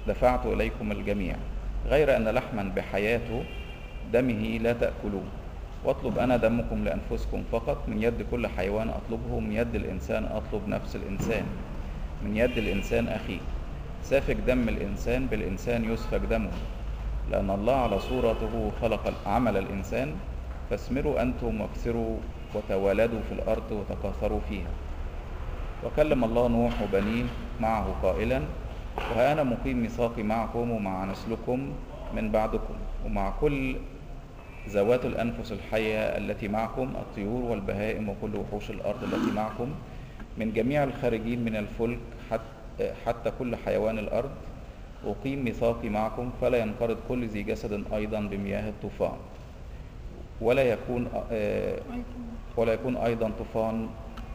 دفعت إليكم الجميع غير أن لحما بحياته دمه لا تأكلوه واطلب أنا دمكم لأنفسكم فقط من يد كل حيوان أطلبه من يد الإنسان أطلب نفس الإنسان من يد الإنسان أخيه سافك دم الإنسان بالإنسان يسفك دمه لأن الله على صورته خلق عمل الإنسان فاثمروا أنتم واكثروا وتوالدوا في الأرض وتكاثروا فيها وكلم الله نوح وبنيه معه قائلا وها أنا مقيم ميثاقي معكم ومع نسلكم من بعدكم ومع كل ذوات الأنفس الحية التي معكم الطيور والبهائم وكل وحوش الأرض التي معكم من جميع الخارجين من الفلك حتى, حتى كل حيوان الأرض أقيم ميثاقي معكم فلا ينقرض كل ذي جسد أيضا بمياه الطوفان ولا يكون آه، ولا يكون أيضا طوفان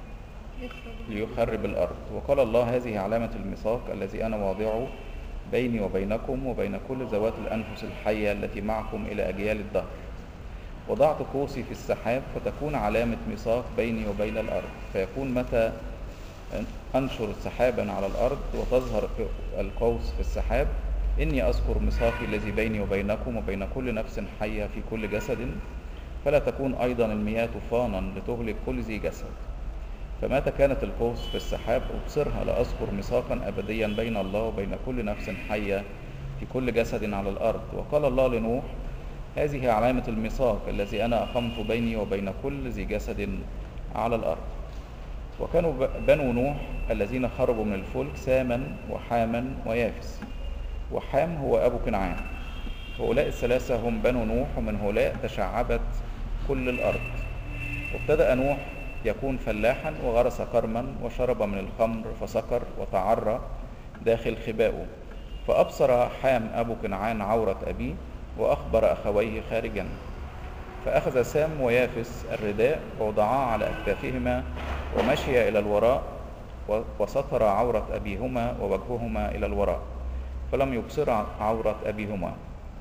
ليخرب الأرض وقال الله هذه علامة الميثاق الذي أنا واضعه بيني وبينكم وبين كل ذوات الأنفس الحية التي معكم إلى أجيال الدهر وضعت قوسي في السحاب فتكون علامة ميثاق بيني وبين الأرض فيكون متى أنشر سحابا على الأرض وتظهر القوس في السحاب إني أذكر ميثاقي الذي بيني وبينكم وبين كل نفس حية في كل جسد فلا تكون أيضا المياه طوفانا لتهلك كل ذي جسد فمتى كانت القوس في السحاب أبصرها لأذكر ميثاقا أبديا بين الله وبين كل نفس حية في كل جسد على الأرض وقال الله لنوح هذه علامة الميثاق الذي أنا أقمت بيني وبين كل ذي جسد على الأرض وكانوا بنو نوح الذين خرجوا من الفلك ساما وحاما ويافس وحام هو أبو كنعان هؤلاء الثلاثة هم بنو نوح ومن هؤلاء تشعبت كل الأرض وابتدأ نوح يكون فلاحا وغرس كرما وشرب من الخمر فسكر وتعرى داخل خبائه فأبصر حام أبو كنعان عورة أبيه وأخبر أخويه خارجا فأخذ سام ويافس الرداء ووضعاه على أكتافهما ومشي إلى الوراء وستر عورة أبيهما ووجههما إلى الوراء فلم يبصر عورة أبيهما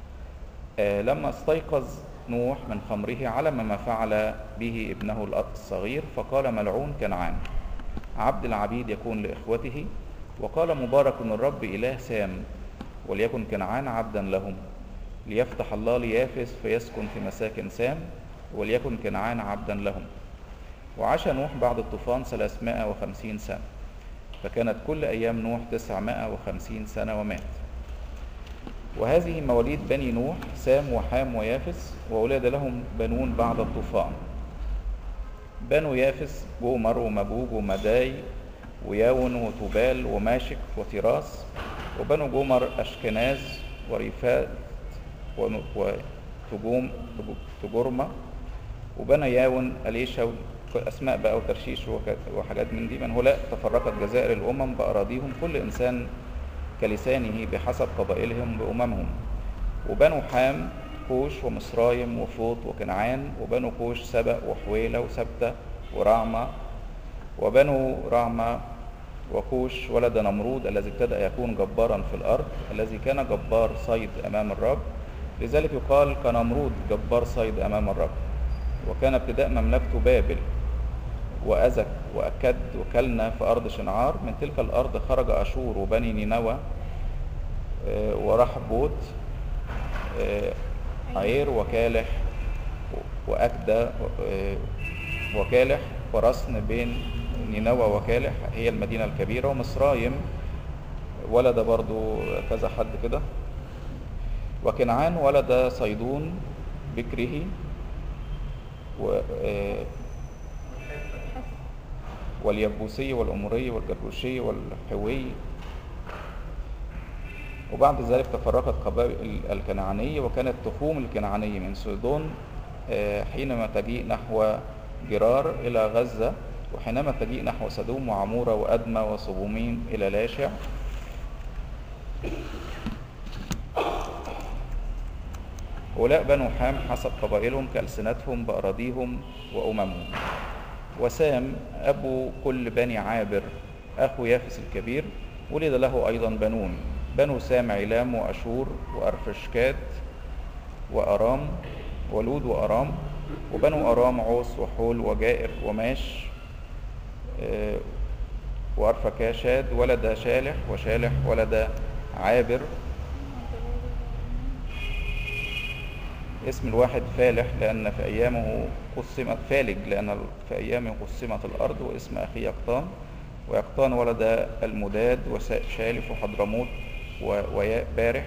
آه لما استيقظ نوح من خمره علم ما فعل به ابنه الصغير فقال ملعون كنعان عبد العبيد يكون لإخوته وقال مبارك الرب إله سام وليكن كنعان عبدا لهم ليفتح الله ليافس فيسكن في مساكن سام وليكن كنعان عبدا لهم وعاش نوح بعد الطوفان 350 سنة فكانت كل أيام نوح 950 سنة ومات وهذه مواليد بني نوح سام وحام ويافس وأولاد لهم بنون بعد الطوفان بنو يافس جومر ومجوج ومداي وياون وتوبال وماشك وتيراس وبنو جومر أشكناز وريفات وتجوم تجرمة وبنى ياون أليشا أسماء بقى وترشيش وحاجات من دي من هؤلاء تفرقت جزائر الأمم بأراضيهم كل إنسان كلسانه بحسب قبائلهم بأممهم وبنو حام كوش ومصرايم وفوط وكنعان وبنو كوش سبأ وحويلة وسبتة ورعمة وبنو رعمة وكوش ولد نمرود الذي ابتدأ يكون جبارا في الأرض الذي كان جبار صيد أمام الرب لذلك يقال كنمرود جبار صيد أمام الرب وكان ابتداء مملكته بابل وأزك وأكد وكلنا في أرض شنعار من تلك الأرض خرج أشور وبني نينوى ورحبوت عير وكالح وأكدى وكالح ورسن بين نينوى وكالح هي المدينة الكبيرة ومصرايم ولد برضو كذا حد كده وكنعان ولد صيدون بكره و واليبوسي والأموري والجرجوشي والحوي وبعد ذلك تفرقت قبائل الكنعانية وكانت تخوم الكنعانية من صيدون حينما تجيء نحو جرار إلى غزة وحينما تجيء نحو سدوم وعمورة وأدمى وصبومين إلى لاشع هؤلاء بنو حام حسب قبائلهم كألسنتهم بأراضيهم وأممهم وسام أبو كل بني عابر أخو يافس الكبير ولد له أيضا بنون بنو سام علام وأشور وأرفشكات وأرام ولود وأرام وبنو أرام عوس وحول وجائر وماش وأرفكاشاد ولد شالح وشالح ولد عابر اسم الواحد فالح لأن في أيامه قسمت فالج لأن في أيامه قسمت الأرض واسم أخيه يقطان ويقطان ولد المداد وشالف وحضرموت وياء بارح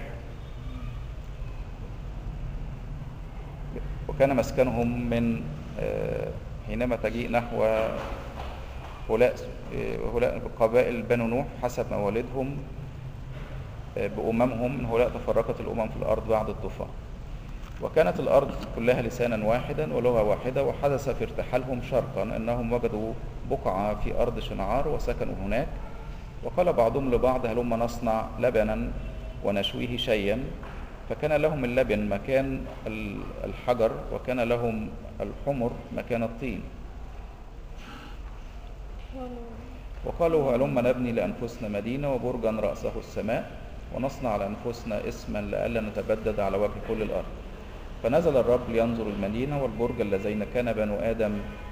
وكان مسكنهم من آه، حينما تجيء نحو هؤلاء هؤلاء قبائل بنو نوح حسب موالدهم آه، بأممهم من هؤلاء تفرقت الأمم في الأرض بعد الطوفان وكانت الأرض كلها لسانا واحدا ولغة واحدة وحدث في ارتحالهم شرقا أنهم وجدوا بقعة في أرض شنعار وسكنوا هناك وقال بعضهم لبعض هلما نصنع لبنا ونشويه شيئا فكان لهم اللبن مكان الحجر وكان لهم الحمر مكان الطين وقالوا هلما نبني لأنفسنا مدينة وبرجا رأسه السماء ونصنع لأنفسنا اسما لئلا نتبدد على وجه كل الأرض فنزل الرب لينظر المدينة والبرج اللذين كان بنو آدم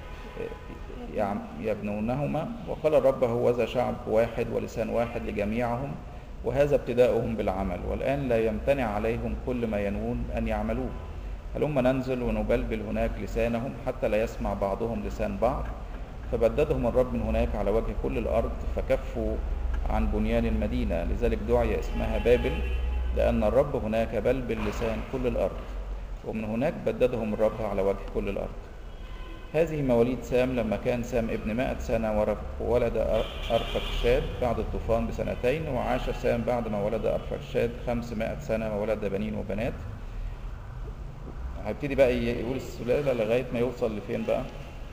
يبنونهما وقال الرب هو ذا شعب واحد ولسان واحد لجميعهم وهذا ابتداؤهم بالعمل والآن لا يمتنع عليهم كل ما ينوون أن يعملوه هلما ننزل ونبلبل هناك لسانهم حتى لا يسمع بعضهم لسان بعض فبددهم الرب من هناك على وجه كل الأرض فكفوا عن بنيان المدينة لذلك دعي اسمها بابل لأن الرب هناك بلبل لسان كل الأرض ومن هناك بددهم الرب على وجه كل الأرض هذه مواليد سام لما كان سام ابن مائة سنة وولد أرفكشاد بعد الطوفان بسنتين وعاش سام بعد ما ولد أرفكشاد خمسمائة سنة وولد بنين وبنات هيبتدي بقى يقول السلالة لغاية ما يوصل لفين بقى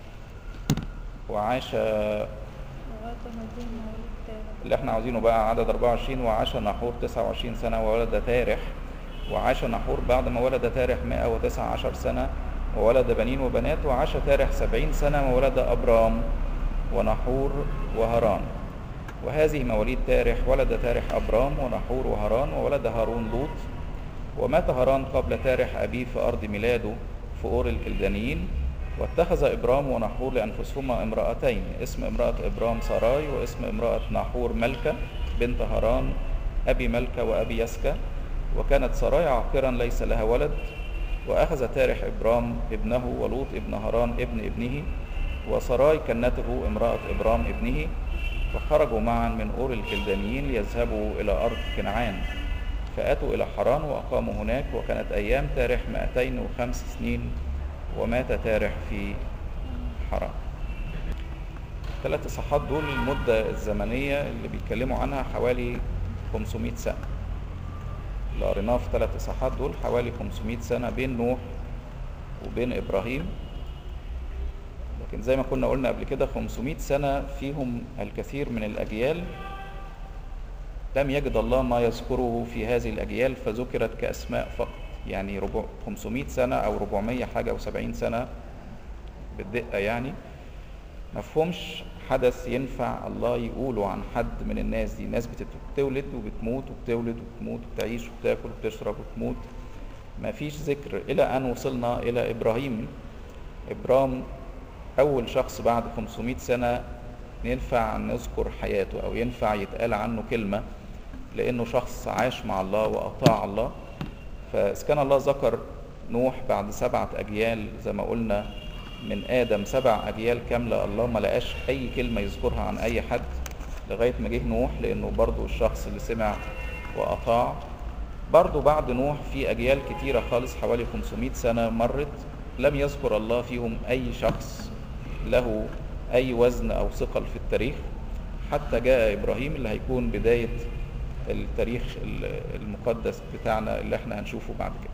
وعاش اللي احنا عاوزينه بقى عدد 24 وعاش نحور 29 سنة وولد تارح وعاش نحور بعد ما ولد تارح 119 سنة وولد بنين وبنات وعاش تارح سبعين سنة وولد أبرام ونحور وهران وهذه مواليد تارح ولد تارح أبرام ونحور وهران وولد هارون لوط ومات هران قبل تارح أبيه في أرض ميلاده في أور الكلدانيين واتخذ إبرام ونحور لأنفسهما امرأتين اسم امرأة إبرام سراي واسم امرأة نحور ملكة بنت هران أبي ملكة وأبي يسكة وكانت سراي عاقرا ليس لها ولد وأخذ تارح إبرام ابنه ولوط ابن هران ابن ابنه وسراي كنته امرأة إبرام ابنه فخرجوا معا من أور الكلدانيين ليذهبوا إلى أرض كنعان فأتوا إلى حران وأقاموا هناك وكانت أيام تارح 205 سنين ومات تارح في حران ثلاث إصحاحات دول المدة الزمنية اللي بيتكلموا عنها حوالي 500 سنة اللي قريناه في ثلاث إصحاحات دول حوالي 500 سنة بين نوح وبين إبراهيم لكن زي ما كنا قلنا قبل كده 500 سنة فيهم الكثير من الأجيال لم يجد الله ما يذكره في هذه الأجيال فذكرت كأسماء فقط يعني 500 سنة أو 400 حاجة و70 سنة بالدقة يعني مفهومش حدث ينفع الله يقوله عن حد من الناس دي ناس بتولد وبتموت وبتولد وبتموت وبتعيش وبتاكل وبتشرب وبتموت ما فيش ذكر إلى أن وصلنا إلى إبراهيم إبرام أول شخص بعد 500 سنة ينفع نذكر حياته أو ينفع يتقال عنه كلمة لأنه شخص عاش مع الله وأطاع الله فإذا كان الله ذكر نوح بعد سبعة أجيال زي ما قلنا من آدم سبع أجيال كاملة الله ما لقاش أي كلمة يذكرها عن أي حد لغاية ما جه نوح لأنه برضو الشخص اللي سمع وأطاع برضو بعد نوح في أجيال كتيرة خالص حوالي 500 سنة مرت لم يذكر الله فيهم أي شخص له أي وزن أو ثقل في التاريخ حتى جاء إبراهيم اللي هيكون بداية التاريخ المقدس بتاعنا اللي احنا هنشوفه بعد كده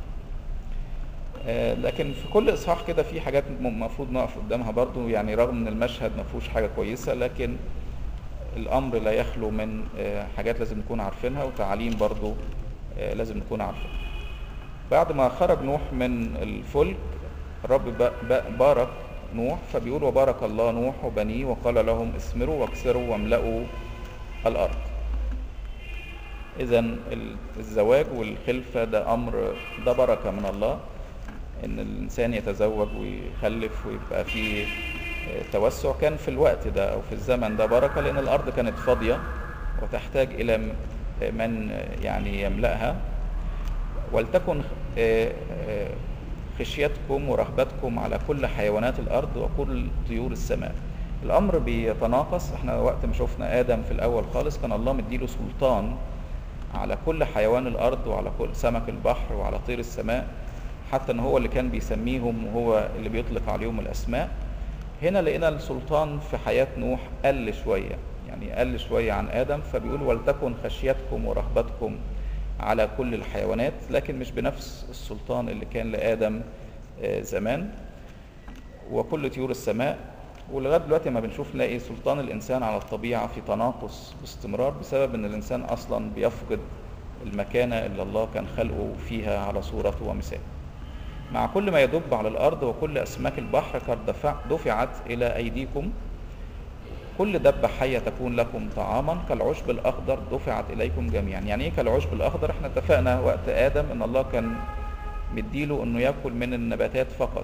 آه، لكن في كل اصحاح كده في حاجات المفروض نقف قدامها برضو يعني رغم ان المشهد ما فيهوش حاجه كويسه لكن الامر لا يخلو من آه، حاجات لازم نكون عارفينها وتعاليم برضو آه، لازم نكون عارفينها بعد ما خرج نوح من الفلك الرب بارك نوح فبيقول وبارك الله نوح وبنيه وقال لهم اسمروا واكسروا واملأوا الأرض إذا الزواج والخلفة ده أمر ده بركة من الله ان الانسان يتزوج ويخلف ويبقى فيه آه، توسع كان في الوقت ده او في الزمن ده بركه لان الارض كانت فاضيه وتحتاج الى من يعني يملأها ولتكن آه، آه، خشيتكم ورهبتكم على كل حيوانات الأرض وكل طيور السماء الأمر بيتناقص احنا وقت ما شفنا آدم في الأول خالص كان الله مديله سلطان على كل حيوان الأرض وعلى كل سمك البحر وعلى طير السماء حتى ان هو اللي كان بيسميهم وهو اللي بيطلق عليهم الأسماء هنا لقينا السلطان في حياة نوح قل شوية يعني قل شوية عن آدم فبيقول ولتكن خشيتكم ورهبتكم على كل الحيوانات لكن مش بنفس السلطان اللي كان لآدم آه، زمان وكل طيور السماء ولغايه دلوقتي ما بنشوف نلاقي سلطان الانسان على الطبيعه في تناقص باستمرار بسبب ان الانسان اصلا بيفقد المكانه اللي الله كان خلقه فيها على صورته ومثاله. مع كل ما يدب على الارض وكل اسماك البحر قد دفع دفعت الى ايديكم كل دبة حية تكون لكم طعاما كالعشب الأخضر دفعت إليكم جميعا يعني إيه كالعشب الأخضر إحنا اتفقنا وقت آدم إن الله كان مديله إنه يأكل من النباتات فقط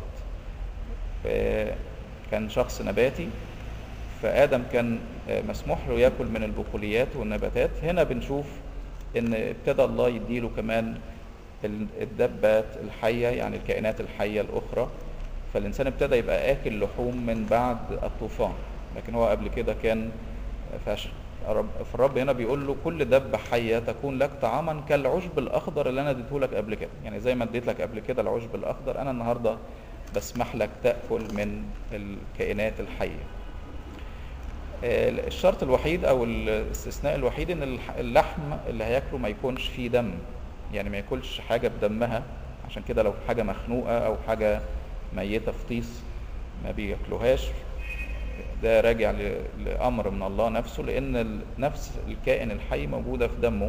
ف- كان شخص نباتي فآدم كان آه، مسموح له يأكل من البقوليات والنباتات هنا بنشوف إن ابتدى الله يديله كمان ال- الدبات الحية يعني الكائنات الحية الأخرى فالإنسان ابتدى يبقى آكل لحوم من بعد الطوفان لكن هو قبل كده كان فاش الرب- فالرب هنا بيقول له كل دبة حية تكون لك طعاما كالعشب الأخضر اللي أنا اديته لك قبل كده يعني زي ما اديت لك قبل كده العشب الأخضر أنا النهاردة بسمح لك تأكل من الكائنات الحية آه، الشرط الوحيد او الاستثناء الوحيد ان الح- اللحم اللي هياكله ما يكونش فيه دم يعني ما ياكلش حاجه بدمها عشان كده لو حاجه مخنوقه او حاجه ميته فطيس ما بياكلوهاش ده راجع ل- لامر من الله نفسه لان ال- نفس الكائن الحي موجوده في دمه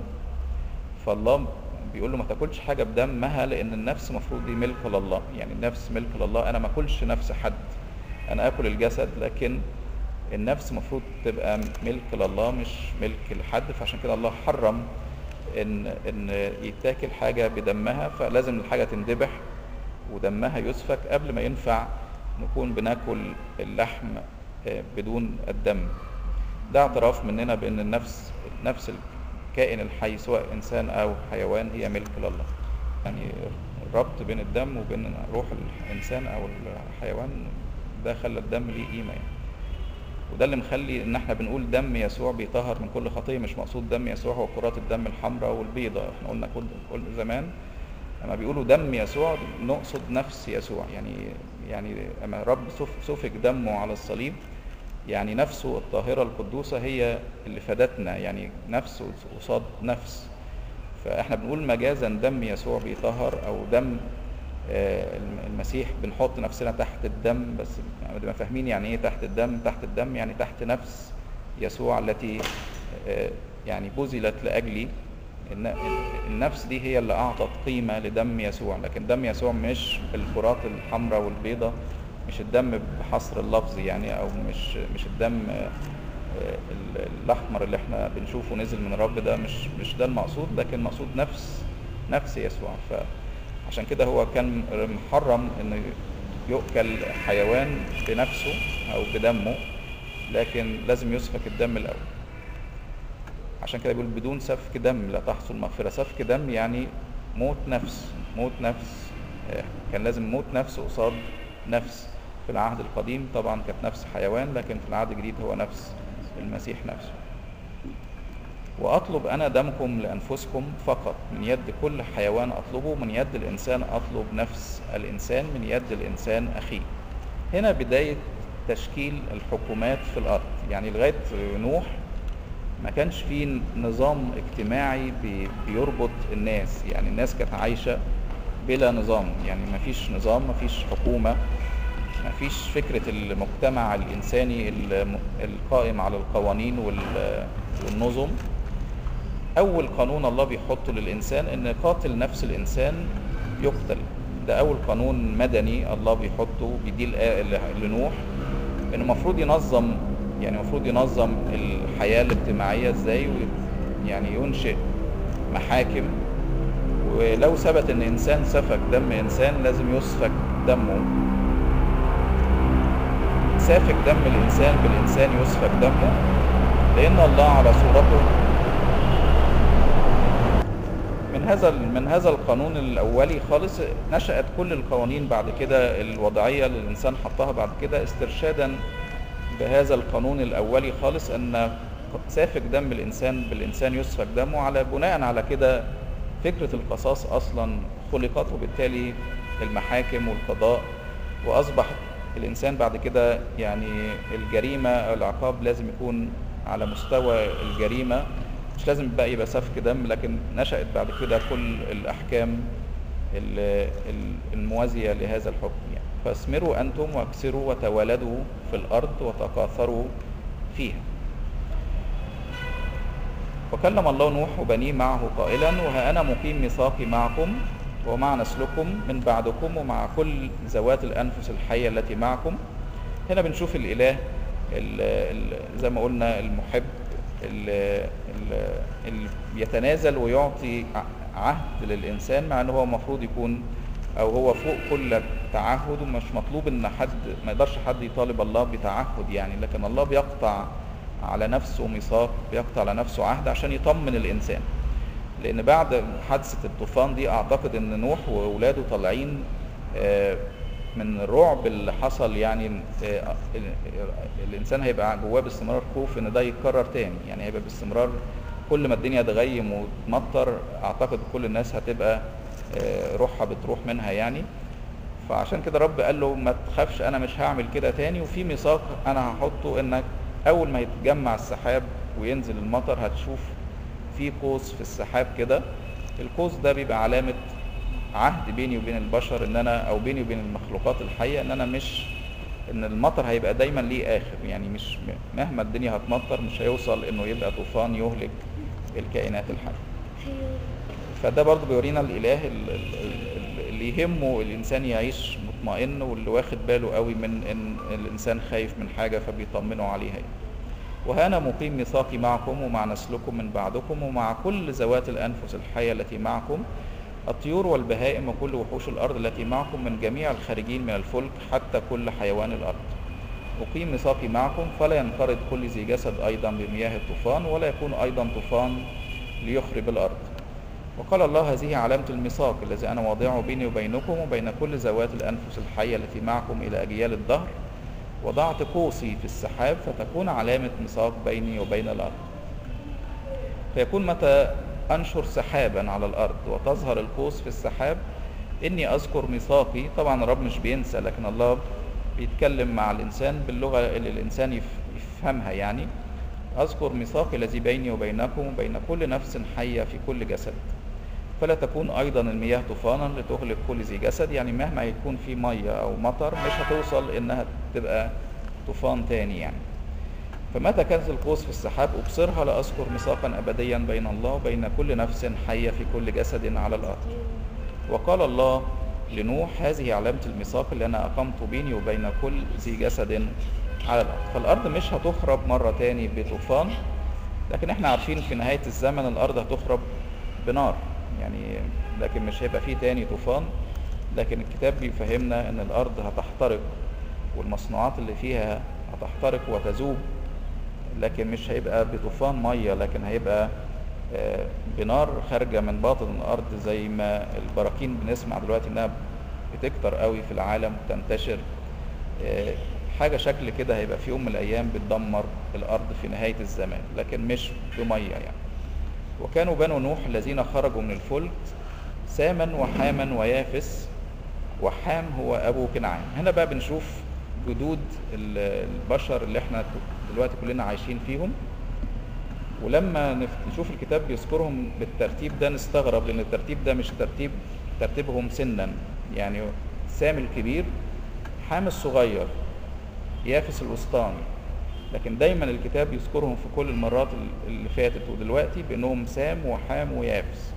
فالله بيقول له ما تاكلش حاجه بدمها لان النفس مفروض دي ملك لله يعني النفس ملك لله انا ما اكلش نفس حد انا اكل الجسد لكن النفس مفروض تبقى ملك لله مش ملك لحد فعشان كده الله حرم ان ان يتاكل حاجه بدمها فلازم الحاجه تندبح ودمها يسفك قبل ما ينفع نكون بناكل اللحم آه، بدون الدم ده اعتراف مننا بان النفس نفس الكائن الحي سواء انسان او حيوان هي ملك لله يعني الربط بين الدم وبين روح الانسان او الحيوان ده خلى الدم ليه قيمه يعني وده اللي مخلي ان احنا بنقول دم يسوع بيطهر من كل خطيه مش مقصود دم يسوع هو كرات الدم الحمراء والبيضاء احنا قلنا كل كل زمان لما بيقولوا دم يسوع نقصد نفس يسوع يعني يعني اما رب سف- سفك دمه على الصليب يعني نفسه الطاهرة القدوسة هي اللي فدتنا يعني نفس قصاد نفس فاحنا بنقول مجازا دم يسوع بيطهر او دم آه، الم- المسيح بنحط نفسنا تحت الدم بس بدنا فاهمين يعني ايه تحت الدم تحت الدم يعني تحت نفس يسوع التي آه، يعني بذلت لاجلي الن- النفس دي هي اللي اعطت قيمه لدم يسوع لكن دم يسوع مش الكرات الحمراء والبيضاء مش الدم بحصر اللفظ يعني او مش مش الدم آه، آه، ال- الاحمر اللي احنا بنشوفه نزل من الرب ده مش مش ده المقصود لكن مقصود نفس نفس يسوع فعشان كده هو كان محرم انه يؤكل حيوان بنفسه او بدمه لكن لازم يسفك الدم الاول عشان كده بيقول بدون سفك دم لا تحصل مغفرة سفك دم يعني موت نفس موت نفس آه، كان لازم موت نفس قصاد نفس في العهد القديم طبعا كانت نفس حيوان لكن في العهد الجديد هو نفس المسيح نفسه وأطلب أنا دمكم لأنفسكم فقط من يد كل حيوان أطلبه من يد الإنسان أطلب نفس الإنسان من يد الإنسان أخيه هنا بداية تشكيل الحكومات في الأرض يعني لغاية نوح ما كانش في نظام اجتماعي بي- بيربط الناس يعني الناس كانت عايشة بلا نظام يعني ما فيش نظام ما فيش حكومة ما فيش فكرة المجتمع الإنساني الم- القائم على القوانين وال- والنظم أول قانون الله بيحطه للإنسان إن قاتل نفس الإنسان يقتل ده أول قانون مدني الله بيحطه بيديه لآ- ل- لنوح إنه المفروض ينظم يعني المفروض ينظم الحياة الاجتماعية إزاي وي- يعني ينشئ محاكم ولو ثبت إن إنسان سفك دم إنسان لازم يسفك دمه سافك دم الإنسان بالإنسان يسفك دمه لأن الله على صورته من هذا من هذا القانون الاولي خالص نشأت كل القوانين بعد كده الوضعيه اللي الانسان حطها بعد كده استرشادا بهذا القانون الاولي خالص ان سافك دم الانسان بالانسان يسفك دمه على بناء على كده فكره القصاص اصلا خلقت وبالتالي المحاكم والقضاء واصبح الانسان بعد كده يعني الجريمه او العقاب لازم يكون على مستوى الجريمه مش لازم بقى يبقى سفك دم لكن نشأت بعد كده كل الأحكام ال- ال- الموازية لهذا الحكم يعني فاثمروا أنتم واكسروا وتولدوا في الأرض وتكاثروا فيها وكلم الله نوح وبنيه معه قائلا وها أنا مقيم ميثاقي معكم ومع نسلكم من بعدكم ومع كل ذوات الأنفس الحية التي معكم هنا بنشوف الإله ال- ال- زي ما قلنا المحب اللي, اللي بيتنازل ويعطي ع- عهد للإنسان مع أنه هو المفروض يكون أو هو فوق كل تعهد ومش مطلوب أن حد ما يقدرش حد يطالب الله بتعهد يعني لكن الله بيقطع على نفسه ميثاق بيقطع على نفسه عهد عشان يطمن الإنسان لأن بعد حادثة الطوفان دي أعتقد أن نوح وأولاده طالعين آه، من الرعب اللي حصل يعني آه، ال- الانسان هيبقى جواه باستمرار خوف ان ده يتكرر تاني يعني هيبقى باستمرار كل ما الدنيا تغيم وتمطر اعتقد كل الناس هتبقى آه، روحها بتروح منها يعني فعشان كده رب قال له ما تخافش انا مش هعمل كده تاني وفي ميثاق انا هحطه انك اول ما يتجمع السحاب وينزل المطر هتشوف في قوس في السحاب كده القوس ده بيبقى علامة عهد بيني وبين البشر ان انا او بيني وبين المخلوقات الحية ان انا مش ان المطر هيبقى دايما ليه اخر يعني مش مهما الدنيا هتمطر مش هيوصل انه يبقى طوفان يهلك الكائنات الحية فده برضو بيورينا الاله ال- ال- ال- اللي يهمه الانسان يعيش مطمئن واللي واخد باله قوي من ان الانسان خايف من حاجة فبيطمنه عليها يعني. وهنا مقيم ميثاقي معكم ومع نسلكم من بعدكم ومع كل ذوات الأنفس الحية التي معكم الطيور والبهائم وكل وحوش الأرض التي معكم من جميع الخارجين من الفلك حتى كل حيوان الأرض أقيم ميثاقي معكم فلا ينقرض كل ذي جسد أيضا بمياه الطوفان ولا يكون أيضا طوفان ليخرب الأرض وقال الله هذه علامة الميثاق الذي أنا واضعه بيني وبينكم وبين كل ذوات الأنفس الحية التي معكم إلى أجيال الدهر وضعت قوسي في السحاب فتكون علامة ميثاق بيني وبين الأرض فيكون متى أنشر سحابا على الأرض وتظهر القوس في السحاب إني أذكر ميثاقي طبعا الرب مش بينسى لكن الله بيتكلم مع الإنسان باللغة اللي الإنسان يف- يفهمها يعني أذكر ميثاقي الذي بيني وبينكم وبين كل نفس حية في كل جسد فلا تكون أيضا المياه طوفانا لتغلق كل ذي جسد يعني مهما يكون في مية أو مطر مش هتوصل إنها تبقى طوفان تاني يعني فمتى كانت القوس في السحاب أبصرها لأذكر ميثاقا أبديا بين الله وبين كل نفس حية في كل جسد على الأرض وقال الله لنوح هذه علامة الميثاق اللي أنا أقمت بيني وبين كل ذي جسد على الأرض فالأرض مش هتخرب مرة تاني بطوفان لكن احنا عارفين في نهاية الزمن الأرض هتخرب بنار يعني لكن مش هيبقى فيه تاني طوفان لكن الكتاب بيفهمنا ان الأرض هتحترق والمصنوعات اللي فيها هتحترق وتذوب لكن مش هيبقى بطوفان مية لكن هيبقى آه، بنار خارجة من باطن الأرض زي ما البراكين بنسمع دلوقتي إنها بتكتر قوي في العالم وتنتشر آه، حاجة شكل كده هيبقى في يوم من الأيام بتدمر الأرض في نهاية الزمان لكن مش بمية يعني وكانوا بنو نوح الذين خرجوا من الفلك ساما وحاما ويافس وحام هو أبو كنعان هنا بقى بنشوف جدود ال- البشر اللي احنا دلوقتي كلنا عايشين فيهم ولما نف- نشوف الكتاب بيذكرهم بالترتيب ده نستغرب لان الترتيب ده مش ترتيب ترتيبهم سنا يعني سام الكبير حام الصغير يافس الوسطاني لكن دايما الكتاب يذكرهم في كل المرات ال- اللي فاتت ودلوقتي بانهم سام وحام ويافس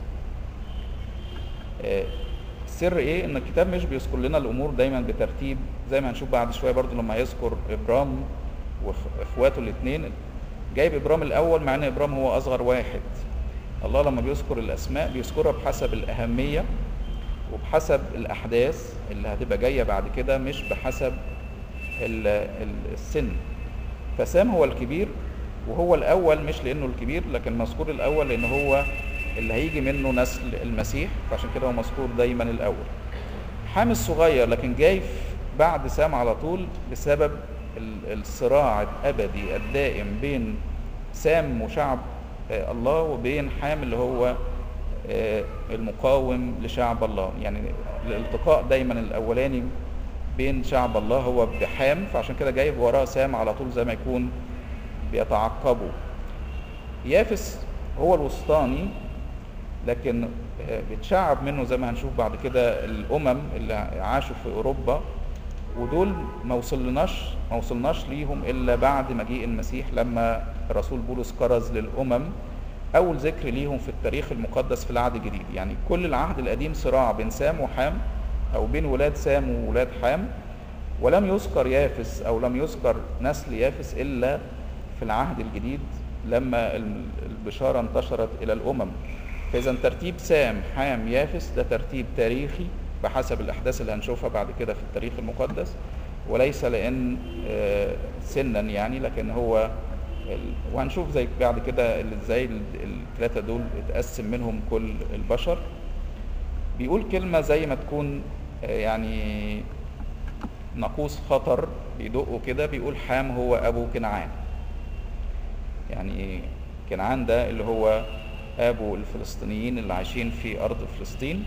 آه، السر ايه ان الكتاب مش بيذكر لنا الامور دايما بترتيب زي ما هنشوف بعد شويه برضو لما يذكر ابرام واخواته الاثنين جايب ابرام الاول مع ان ابرام هو اصغر واحد الله لما بيذكر الاسماء بيذكرها بحسب الاهميه وبحسب الاحداث اللي هتبقى جايه بعد كده مش بحسب ال- ال- السن فسام هو الكبير وهو الاول مش لانه الكبير لكن مذكور الاول لان هو اللي هيجي منه نسل المسيح فعشان كده هو مذكور دايما الاول حام الصغير لكن جاي في- بعد سام على طول بسبب ال- الصراع الابدي الدائم بين سام وشعب آه، الله وبين حام اللي هو آه، المقاوم لشعب الله يعني الالتقاء دايما الاولاني بين شعب الله هو بحام فعشان كده جايب وراه سام على طول زي ما يكون بيتعقبوا يافس هو الوسطاني لكن آه، بيتشعب منه زي ما هنشوف بعد كده الامم اللي عاشوا في اوروبا ودول ما وصلناش ما وصلناش ليهم الا بعد مجيء المسيح لما الرسول بولس كرز للامم اول ذكر ليهم في التاريخ المقدس في العهد الجديد يعني كل العهد القديم صراع بين سام وحام او بين ولاد سام وولاد حام ولم يذكر يافس او لم يذكر نسل يافس الا في العهد الجديد لما الم- البشاره انتشرت الى الامم فاذا ترتيب سام حام يافس ده ترتيب تاريخي بحسب الاحداث اللي هنشوفها بعد كده في التاريخ المقدس وليس لان آه، سنا يعني لكن هو ال- وهنشوف زي بعد كده ال- ازاي ال- الثلاثه دول اتقسم منهم كل البشر بيقول كلمه زي ما تكون آه، يعني ناقوس خطر بيدقه كده بيقول حام هو ابو كنعان يعني كنعان ده اللي هو ابو الفلسطينيين اللي عايشين في ارض فلسطين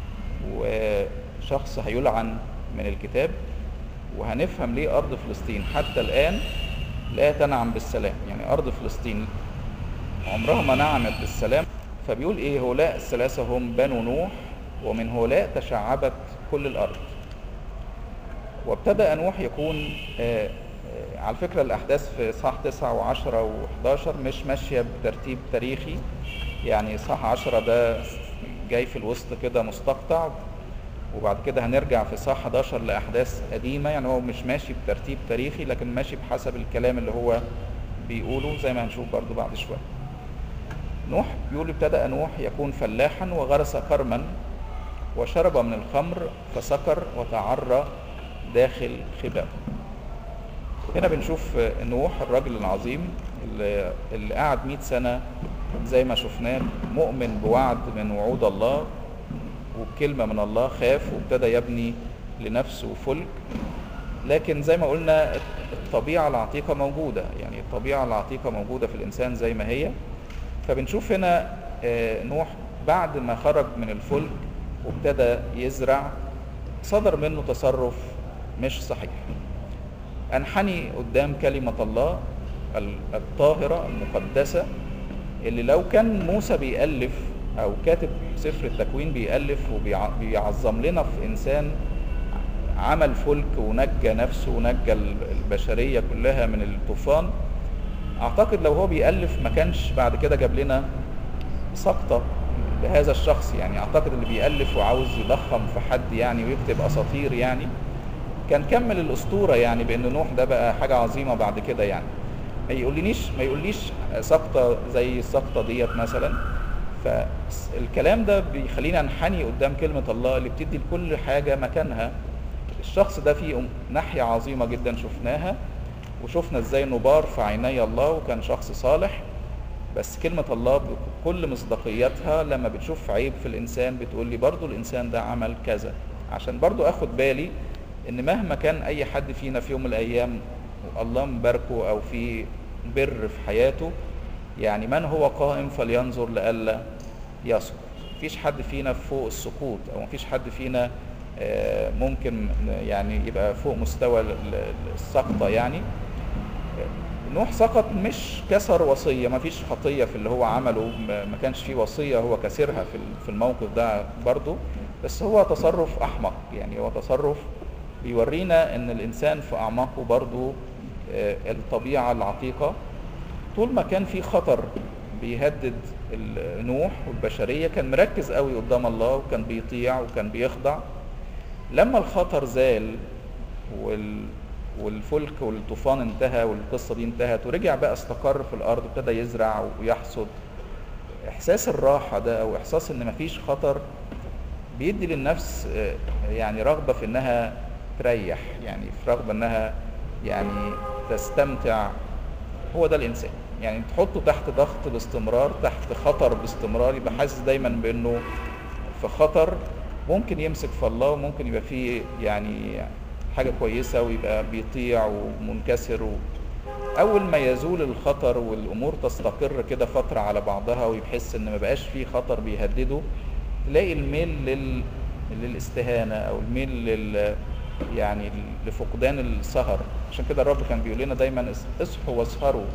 وشخص هيلعن من الكتاب وهنفهم ليه ارض فلسطين حتى الان لا تنعم بالسلام يعني ارض فلسطين عمرها ما نعمت بالسلام فبيقول ايه هؤلاء الثلاثه هم بنو نوح ومن هؤلاء تشعبت كل الارض وابتدأ نوح يكون آه، آه، على فكرة الأحداث في صح 9 و10 و11 مش ماشية بترتيب تاريخي يعني صح 10 ده جاي في الوسط كده مستقطع وبعد كده هنرجع في صح 11 لأحداث قديمة يعني هو مش ماشي بترتيب تاريخي لكن ماشي بحسب الكلام اللي هو بيقوله زي ما هنشوف برضو بعد شوية نوح بيقول ابتدأ نوح يكون فلاحا وغرس كرما وشرب من الخمر فسكر وتعرى داخل خباء هنا بنشوف نوح الراجل العظيم اللي, اللي قعد 100 سنة زي ما شفناه مؤمن بوعد من وعود الله وبكلمة من الله خاف وابتدى يبني لنفسه فلك لكن زي ما قلنا الطبيعة العتيقة موجودة يعني الطبيعة العتيقة موجودة في الإنسان زي ما هي فبنشوف هنا آه، نوح بعد ما خرج من الفلك وابتدى يزرع صدر منه تصرف مش صحيح انحني قدام كلمة الله ال- الطاهرة المقدسة اللي لو كان موسى بيألف أو كاتب سفر التكوين بيألف وبيعظم لنا في إنسان عمل فلك ونجى نفسه ونجى ال- البشرية كلها من الطوفان أعتقد لو هو بيألف ما كانش بعد كده جاب لنا سقطة لهذا الشخص يعني أعتقد اللي بيألف وعاوز يضخم في حد يعني ويكتب أساطير يعني كان كمل الأسطورة يعني بأن نوح ده بقى حاجة عظيمة بعد كده يعني ما يقوليش ما يقوليش سقطة زي السقطة ديت مثلا فالكلام ده بيخلينا ننحني قدام كلمة الله اللي بتدي لكل حاجة مكانها الشخص ده فيه ناحية عظيمة جدا شفناها وشفنا ازاي انه بار في عيني الله وكان شخص صالح بس كلمة الله بكل مصداقيتها لما بتشوف عيب في الإنسان بتقول لي برضو الإنسان ده عمل كذا عشان برضو أخد بالي إن مهما كان أي حد فينا في يوم من الأيام الله مباركه أو في بر في حياته يعني من هو قائم فلينظر لئلا يسقط مفيش حد فينا فوق السقوط أو مفيش حد فينا آه، ممكن يعني يبقى فوق مستوى ال- ال- السقطة يعني نوح سقط مش كسر وصية ما فيش خطية في اللي هو عمله ما ما كانش فيه وصية هو كسرها في ال- في الموقف ده برضه بس هو تصرف أحمق يعني هو تصرف بيورينا ان الانسان في اعماقه برضه آه، الطبيعة العتيقة طول ما كان في خطر بيهدد ال- نوح والبشرية كان مركز قوي قدام الله وكان بيطيع وكان بيخضع لما الخطر زال وال والفلك والطوفان انتهى والقصة دي انتهت ورجع بقى استقر في الأرض ابتدى يزرع ويحصد إحساس الراحة ده أو إحساس إن مفيش خطر بيدي للنفس آه، يعني رغبة في إنها تريح يعني في رغبة إنها يعني تستمتع هو ده الإنسان يعني تحطه تحت ضغط باستمرار تحت خطر باستمرار يبقى حاسس دايما بانه في خطر ممكن يمسك في الله وممكن يبقى فيه يعني حاجة كويسة ويبقى بيطيع ومنكسر و... أول ما يزول الخطر والأمور تستقر كده فترة على بعضها ويحس إن ما بقاش فيه خطر بيهدده تلاقي الميل لل... للاستهانة أو الميل لل... يعني لفقدان السهر عشان كده الرب كان بيقول لنا دايما اصحوا واسهروا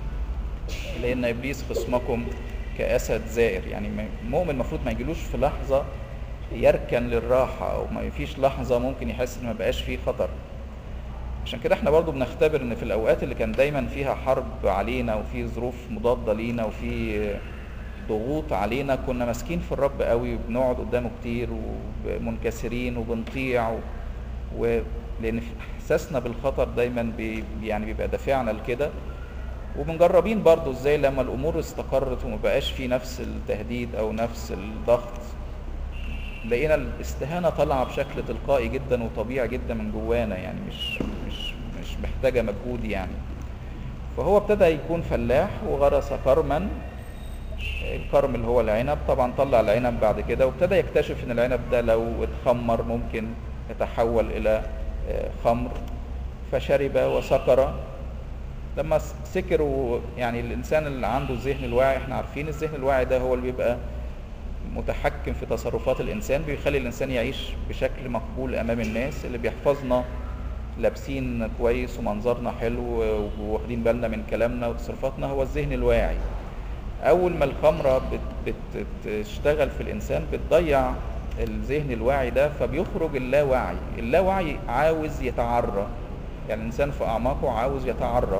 لأن إبليس خصمكم كأسد زائر يعني المؤمن المفروض ما يجيلوش في لحظة يركن للراحة أو ما فيش لحظة ممكن يحس إن ما بقاش فيه خطر عشان كده احنا برضو بنختبر ان في الاوقات اللي كان دايما فيها حرب علينا وفي ظروف مضادة لينا وفي ضغوط علينا كنا ماسكين في الرب قوي وبنقعد قدامه كتير ومنكسرين وبنطيع و... و... لان احساسنا بالخطر دايما بي... يعني بيبقى دافعنا لكده وبنجربين برضو ازاي لما الامور استقرت وما بقاش في نفس التهديد او نفس الضغط لقينا الاستهانة طالعة بشكل تلقائي جدا وطبيعي جدا من جوانا يعني مش مش مش محتاجة مجهود يعني فهو ابتدى يكون فلاح وغرس كرما الكرم اللي هو العنب طبعا طلع العنب بعد كده وابتدى يكتشف ان العنب ده لو اتخمر ممكن يتحول الى خمر فشرب وسكر لما سكر يعني الانسان اللي عنده الذهن الواعي احنا عارفين الذهن الواعي ده هو اللي بيبقى متحكم في تصرفات الانسان بيخلي الانسان يعيش بشكل مقبول امام الناس اللي بيحفظنا لابسين كويس ومنظرنا حلو واخدين بالنا من كلامنا وتصرفاتنا هو الذهن الواعي اول ما الخمره بت بتشتغل في الانسان بتضيع الذهن الواعي ده فبيخرج اللاوعي اللاوعي عاوز يتعرى يعني الانسان في اعماقه عاوز يتعرى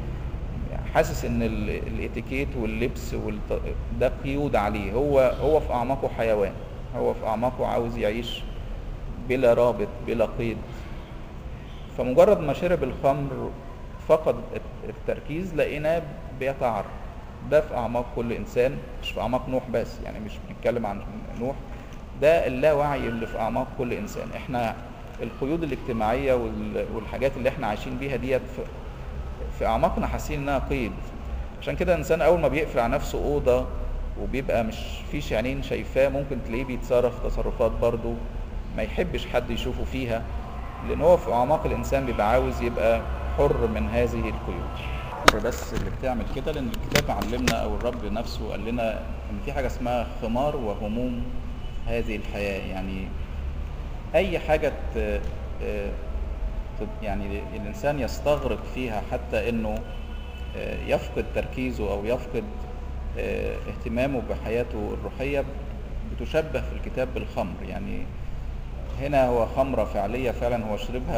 حاسس ان الاتيكيت واللبس والت... ده قيود عليه هو هو في اعماقه حيوان هو في اعماقه عاوز يعيش بلا رابط بلا قيد فمجرد ما شرب الخمر فقد التركيز لقيناه بيتعر ده في اعماق كل انسان مش في اعماق نوح بس يعني مش بنتكلم عن نوح ده اللاوعي اللي في اعماق كل انسان احنا القيود الاجتماعيه والحاجات اللي احنا عايشين بيها ديت في في اعماقنا حاسين انها قيد عشان كده الانسان اول ما بيقفل على نفسه اوضه وبيبقى مش فيش عينين شايفاه ممكن تلاقيه بيتصرف تصرفات برضه ما يحبش حد يشوفه فيها لان هو في اعماق الانسان بيبقى عاوز يبقى حر من هذه القيود بس اللي بتعمل كده لان الكتاب علمنا او الرب نفسه قال لنا ان في حاجه اسمها خمار وهموم هذه الحياه يعني اي حاجه يعني الانسان يستغرق فيها حتى انه يفقد تركيزه او يفقد اهتمامه بحياته الروحيه بتشبه في الكتاب بالخمر يعني هنا هو خمره فعليه فعلا هو شربها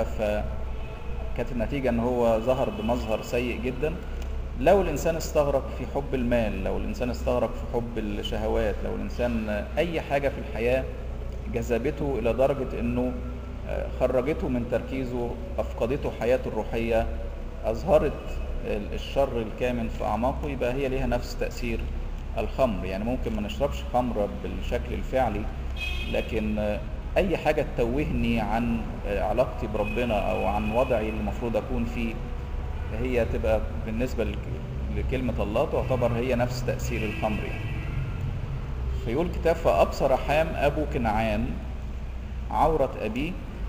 فكانت النتيجه ان هو ظهر بمظهر سيء جدا لو الانسان استغرق في حب المال لو الانسان استغرق في حب الشهوات لو الانسان اي حاجه في الحياه جذبته الى درجه انه خرجته من تركيزه أفقدته حياته الروحية أظهرت الشر الكامن في أعماقه يبقى هي ليها نفس تأثير الخمر يعني ممكن ما نشربش خمر بالشكل الفعلي لكن أي حاجة تتوهني عن علاقتي بربنا أو عن وضعي اللي المفروض أكون فيه هي تبقى بالنسبة لكلمة الله تعتبر هي نفس تأثير الخمر يعني فيقول الكتاب فأبصر حام أبو كنعان عورة أبيه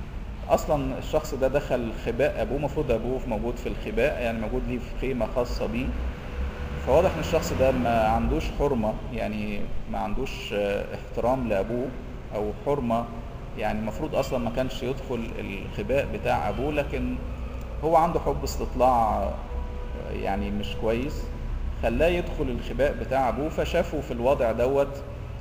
اصلا الشخص ده دخل خباء ابوه المفروض ابوه موجود في الخباء يعني موجود ليه في خيمه خاصه بيه فواضح ان الشخص ده ما عندوش حرمه يعني ما عندوش احترام لابوه او حرمه يعني المفروض اصلا ما كانش يدخل الخباء بتاع ابوه لكن هو عنده حب استطلاع يعني مش كويس خلاه يدخل الخباء بتاع ابوه فشافه في الوضع دوت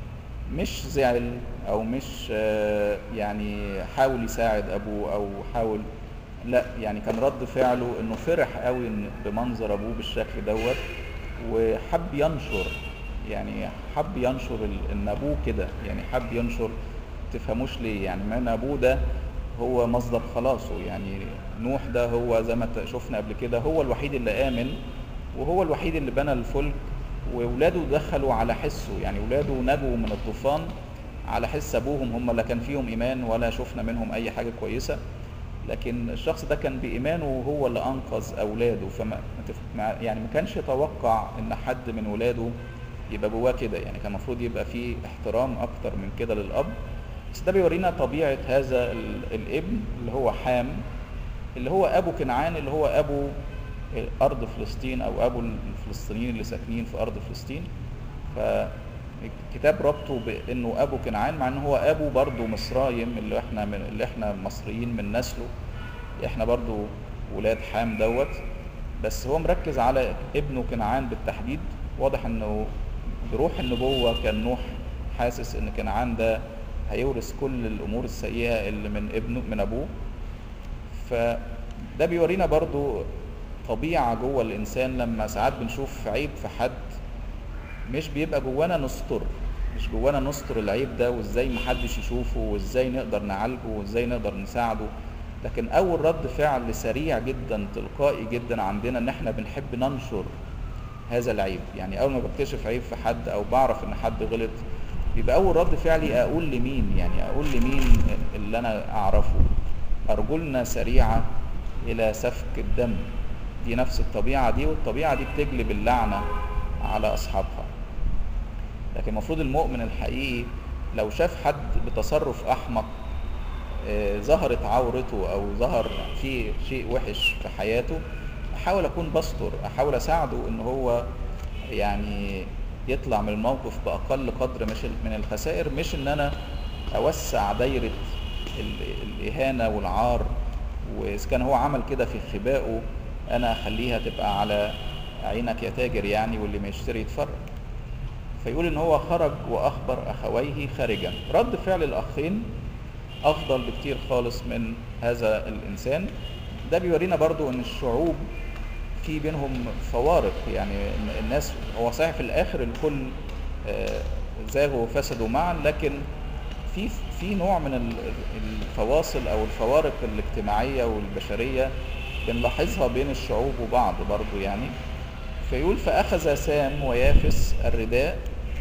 مش زعل او مش يعني حاول يساعد ابوه او حاول لا يعني كان رد فعله انه فرح قوي بمنظر ابوه بالشكل دوت وحب ينشر يعني حب ينشر ان ابوه كده يعني حب ينشر تفهموش ليه يعني ما ان ابوه ده هو مصدر خلاصه يعني نوح ده هو زي ما شفنا قبل كده هو الوحيد اللي امن وهو الوحيد اللي بنى الفلك واولاده دخلوا على حسه يعني اولاده نجوا من الطوفان على حس ابوهم هم لا كان فيهم ايمان ولا شفنا منهم اي حاجه كويسه لكن الشخص ده كان بإيمانه هو اللي أنقذ أولاده فما ما تف- ما- يعني ما كانش يتوقع إن حد من ولاده يبقى جواه كده يعني كان المفروض يبقى فيه احترام أكتر من كده للأب بس ده بيورينا طبيعة هذا ال- الابن اللي هو حام اللي هو أبو كنعان اللي هو أبو أرض فلسطين أو أبو الفلسطينيين اللي ساكنين في أرض فلسطين فالكتاب ربطه بأنه أبو كنعان مع أنه هو أبو برضه مصرايم اللي احنا من اللي احنا مصريين من نسله احنا برضه ولاد حام دوت بس هو مركز على ابنه كنعان بالتحديد واضح انه بروح النبوة كان نوح حاسس ان كنعان ده هيورث كل الامور السيئة اللي من ابنه من ابوه فده بيورينا برضو طبيعة جوه الإنسان لما ساعات بنشوف عيب في حد مش بيبقى جوانا نستر مش جوانا نستر العيب ده وازاي محدش يشوفه وازاي نقدر نعالجه وازاي نقدر نساعده لكن أول رد فعل سريع جدا تلقائي جدا عندنا إن احنا بنحب ننشر هذا العيب يعني أول ما بكتشف عيب في حد أو بعرف إن حد غلط بيبقى أول رد فعلي أقول لمين يعني أقول لمين اللي أنا أعرفه أرجلنا سريعة إلى سفك الدم دي نفس الطبيعة دي والطبيعة دي بتجلب اللعنة على أصحابها لكن المفروض المؤمن الحقيقي لو شاف حد بتصرف أحمق آه، ظهرت عورته أو ظهر فيه شيء وحش في حياته أحاول أكون بستر أحاول أساعده إن هو يعني يطلع من الموقف بأقل قدر مش من الخسائر مش إن أنا أوسع دايرة ال- الإهانة والعار وإذا كان هو عمل كده في خبائه أنا أخليها تبقى على عينك يا تاجر يعني واللي ما يشتري يتفرج فيقول إن هو خرج وأخبر أخويه خارجا رد فعل الأخين أفضل بكتير خالص من هذا الإنسان ده بيورينا برضو إن الشعوب في بينهم فوارق يعني إن الناس هو صحيح في الآخر الكل آه، زاغوا وفسدوا معا لكن في في نوع من ال- الفواصل او الفوارق الاجتماعيه والبشريه بنلاحظها بين الشعوب وبعض برضو يعني فيقول فاخذ سام ويافس الرداء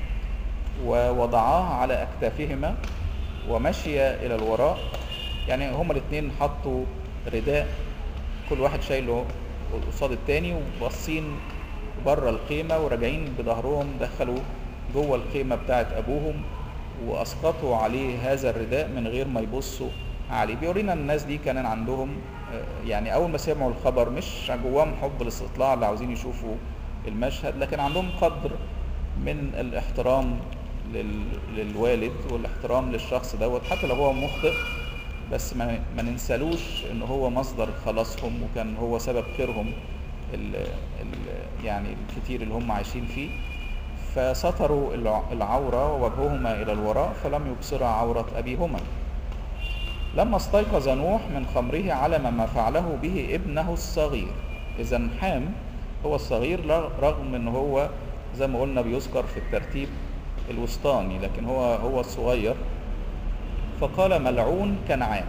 ووضعاه على اكتافهما ومشي الى الوراء يعني هما الاثنين حطوا رداء كل واحد شايله قصاد التاني وباصين بره الخيمه وراجعين بظهرهم دخلوا جوه الخيمه بتاعت ابوهم واسقطوا عليه هذا الرداء من غير ما يبصوا عليه بيورينا إن الناس دي كان عندهم آه، يعني اول ما سمعوا الخبر مش جواهم حب الاستطلاع اللي عاوزين يشوفوا المشهد لكن عندهم قدر من الاحترام لل... للوالد والاحترام للشخص دوت حتى لو هو مخطئ بس ما, ما ننسالوش ان هو مصدر خلاصهم وكان هو سبب خيرهم ال... ال... يعني الكتير اللي هم عايشين فيه فستروا الع- العورة ووجههما إلى الوراء فلم يبصرا عورة أبيهما لما استيقظ نوح من خمره علم ما فعله به ابنه الصغير إذا حام هو الصغير ل- رغم أنه هو زي ما قلنا بيذكر في الترتيب الوسطاني لكن هو هو الصغير فقال ملعون كنعان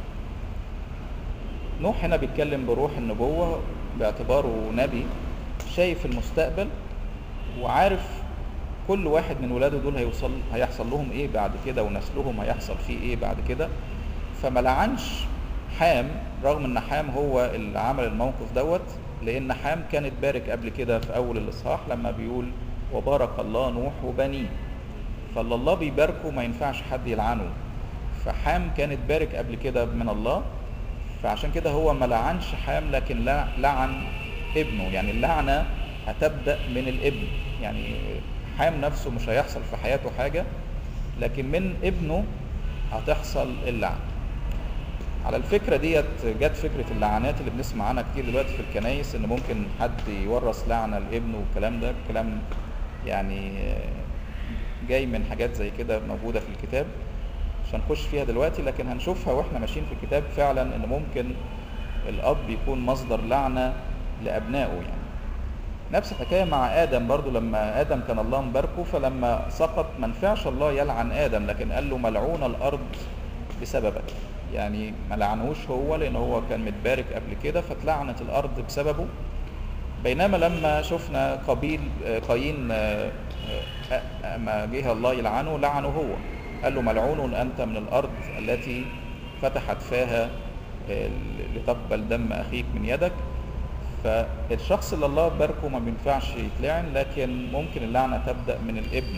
نوح هنا بيتكلم بروح النبوة باعتباره نبي شايف المستقبل وعارف كل واحد من ولاده دول هيوصل هيحصل لهم ايه بعد كده ونسلهم هيحصل فيه ايه بعد كده فما لعنش حام رغم ان حام هو اللي عمل الموقف دوت لان حام كانت بارك قبل كده في اول الاصحاح لما بيقول وبارك الله نوح وبنيه فاللي الله بيباركه ما ينفعش حد يلعنه فحام كانت بارك قبل كده من الله فعشان كده هو ما لعنش حام لكن لا- لعن ابنه يعني اللعنة هتبدأ من الابن يعني حام نفسه مش هيحصل في حياته حاجة لكن من ابنه هتحصل اللعنة على الفكرة ديت جت فكرة اللعنات اللي بنسمع عنها كتير دلوقتي في الكنايس ان ممكن حد يورث لعنة لابنه والكلام ده كلام يعني جاي من حاجات زي كده موجودة في الكتاب مش هنخش فيها دلوقتي لكن هنشوفها واحنا ماشيين في الكتاب فعلا ان ممكن الاب يكون مصدر لعنة لابنائه يعني نفس الحكاية مع آدم برضو لما آدم كان الله مباركه فلما سقط ما نفعش الله يلعن آدم لكن قال له ملعون الأرض بسببك يعني ما لعنهوش هو لأن هو كان متبارك قبل كده فاتلعنت الأرض بسببه بينما لما شفنا قبيل آه، قايين آه، آه، آه، ما جه الله يلعنه لعنه هو قال له ملعون أنت من الأرض التي فتحت فاها آه، لتقبل دم اخيك من يدك فالشخص اللي الله باركه ما بينفعش يتلعن لكن ممكن اللعنه تبدا من الابن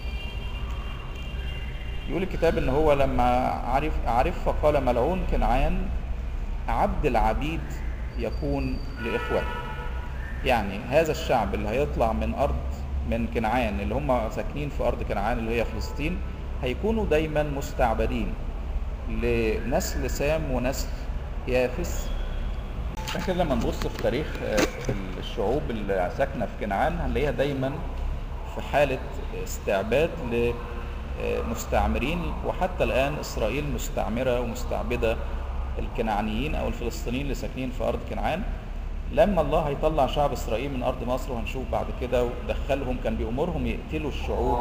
يقول الكتاب ان هو لما عرف عرف فقال ملعون كنعان عبد العبيد يكون لاخوته يعني هذا الشعب اللي هيطلع من ارض من كنعان اللي هم ساكنين في ارض كنعان اللي هي فلسطين هيكونوا دايما مستعبدين لنسل سام ونسل يافس عشان كده لما نبص في تاريخ آه، الشعوب اللي ساكنه في كنعان هنلاقيها دايما في حاله استعباد لمستعمرين وحتى الان اسرائيل مستعمره ومستعبده الكنعانيين او الفلسطينيين اللي ساكنين في ارض كنعان لما الله هيطلع شعب اسرائيل من ارض مصر وهنشوف بعد كده ودخلهم كان بيامرهم يقتلوا الشعوب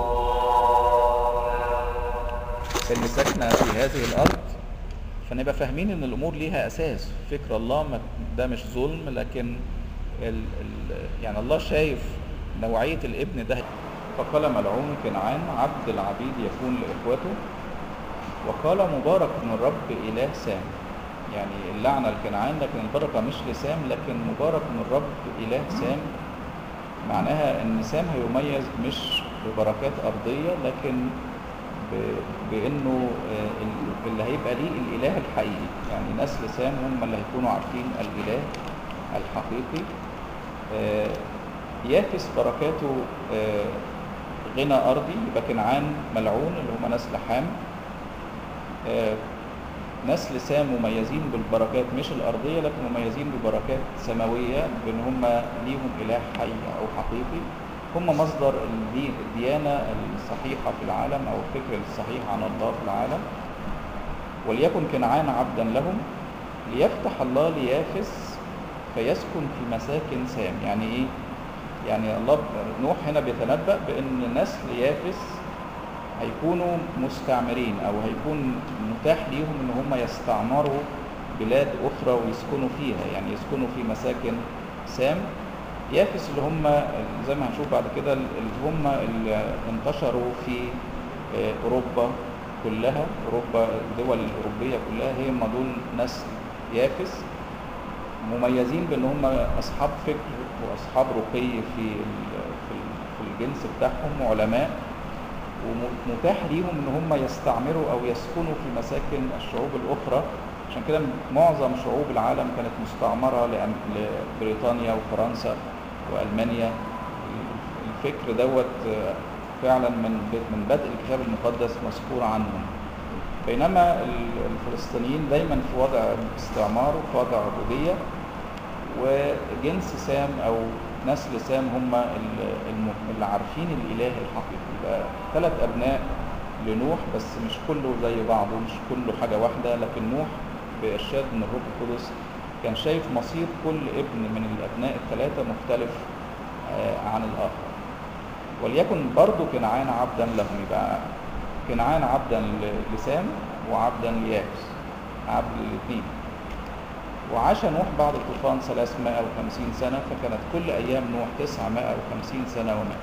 اللي ساكنه في هذه الارض فنبقى فاهمين ان الامور ليها اساس فكر الله ما- ده مش ظلم لكن ال ال يعني الله شايف نوعيه الابن ده فقال ملعون كنعان عبد العبيد يكون لاخوته وقال مبارك من الرب اله سام يعني اللعنه لكنعان لكن البركه مش لسام لكن مبارك من الرب اله سام معناها ان سام هيميز مش ببركات ارضيه لكن ب- بانه آه، ال- اللي هيبقى ليه الاله الحقيقي يعني نسل سام هم اللي هيكونوا عارفين الاله الحقيقي آه، يافس بركاته آه، غنى ارضي يبقى كنعان ملعون اللي هم نسل حام آه، نسل سام مميزين بالبركات مش الارضيه لكن مميزين ببركات سماويه بان هم ليهم اله حي او حقيقي هم مصدر الدي- الديانه الصحيحه في العالم او الفكر الصحيح عن الله في العالم وليكن كنعان عبدا لهم ليفتح الله ليافس فيسكن في مساكن سام يعني ايه يعني الله نوح هنا بيتنبأ بان نسل يافس هيكونوا مستعمرين او هيكون متاح ليهم ان هم يستعمروا بلاد اخرى ويسكنوا فيها يعني يسكنوا في مساكن سام يافس اللي هم زي ما هنشوف بعد كده اللي هم اللي انتشروا في آه، اوروبا كلها اوروبا الدول الاوروبيه كلها هي هم دول نسل يافس مميزين بان هم اصحاب فكر واصحاب رقي في ال- في ال- في الجنس بتاعهم وعلماء ومتاح ليهم ان هم يستعمروا او يسكنوا في مساكن الشعوب الاخرى عشان كده معظم شعوب العالم كانت مستعمره لأم- لبريطانيا وفرنسا والمانيا الفكر دوت آه، فعلا من من بدء الكتاب المقدس مذكور عنهم بينما ال- الفلسطينيين دايما في وضع استعمار وفي وضع عبوديه وجنس سام او نسل سام هم ال- الم- اللي عارفين الاله الحقيقي يبقى ثلاث ابناء لنوح بس مش كله زي بعضه مش كله حاجه واحده لكن نوح بارشاد من الروح القدس كان شايف مصير كل ابن من الابناء الثلاثه مختلف آه، عن الاخر وليكن برضه كنعان عبدا لهم يبقى كنعان عبدا ل- لسام وعبدا ليابس عبد الاثنين وعاش نوح بعد الطوفان 350 سنة فكانت كل أيام نوح 950 سنة ومات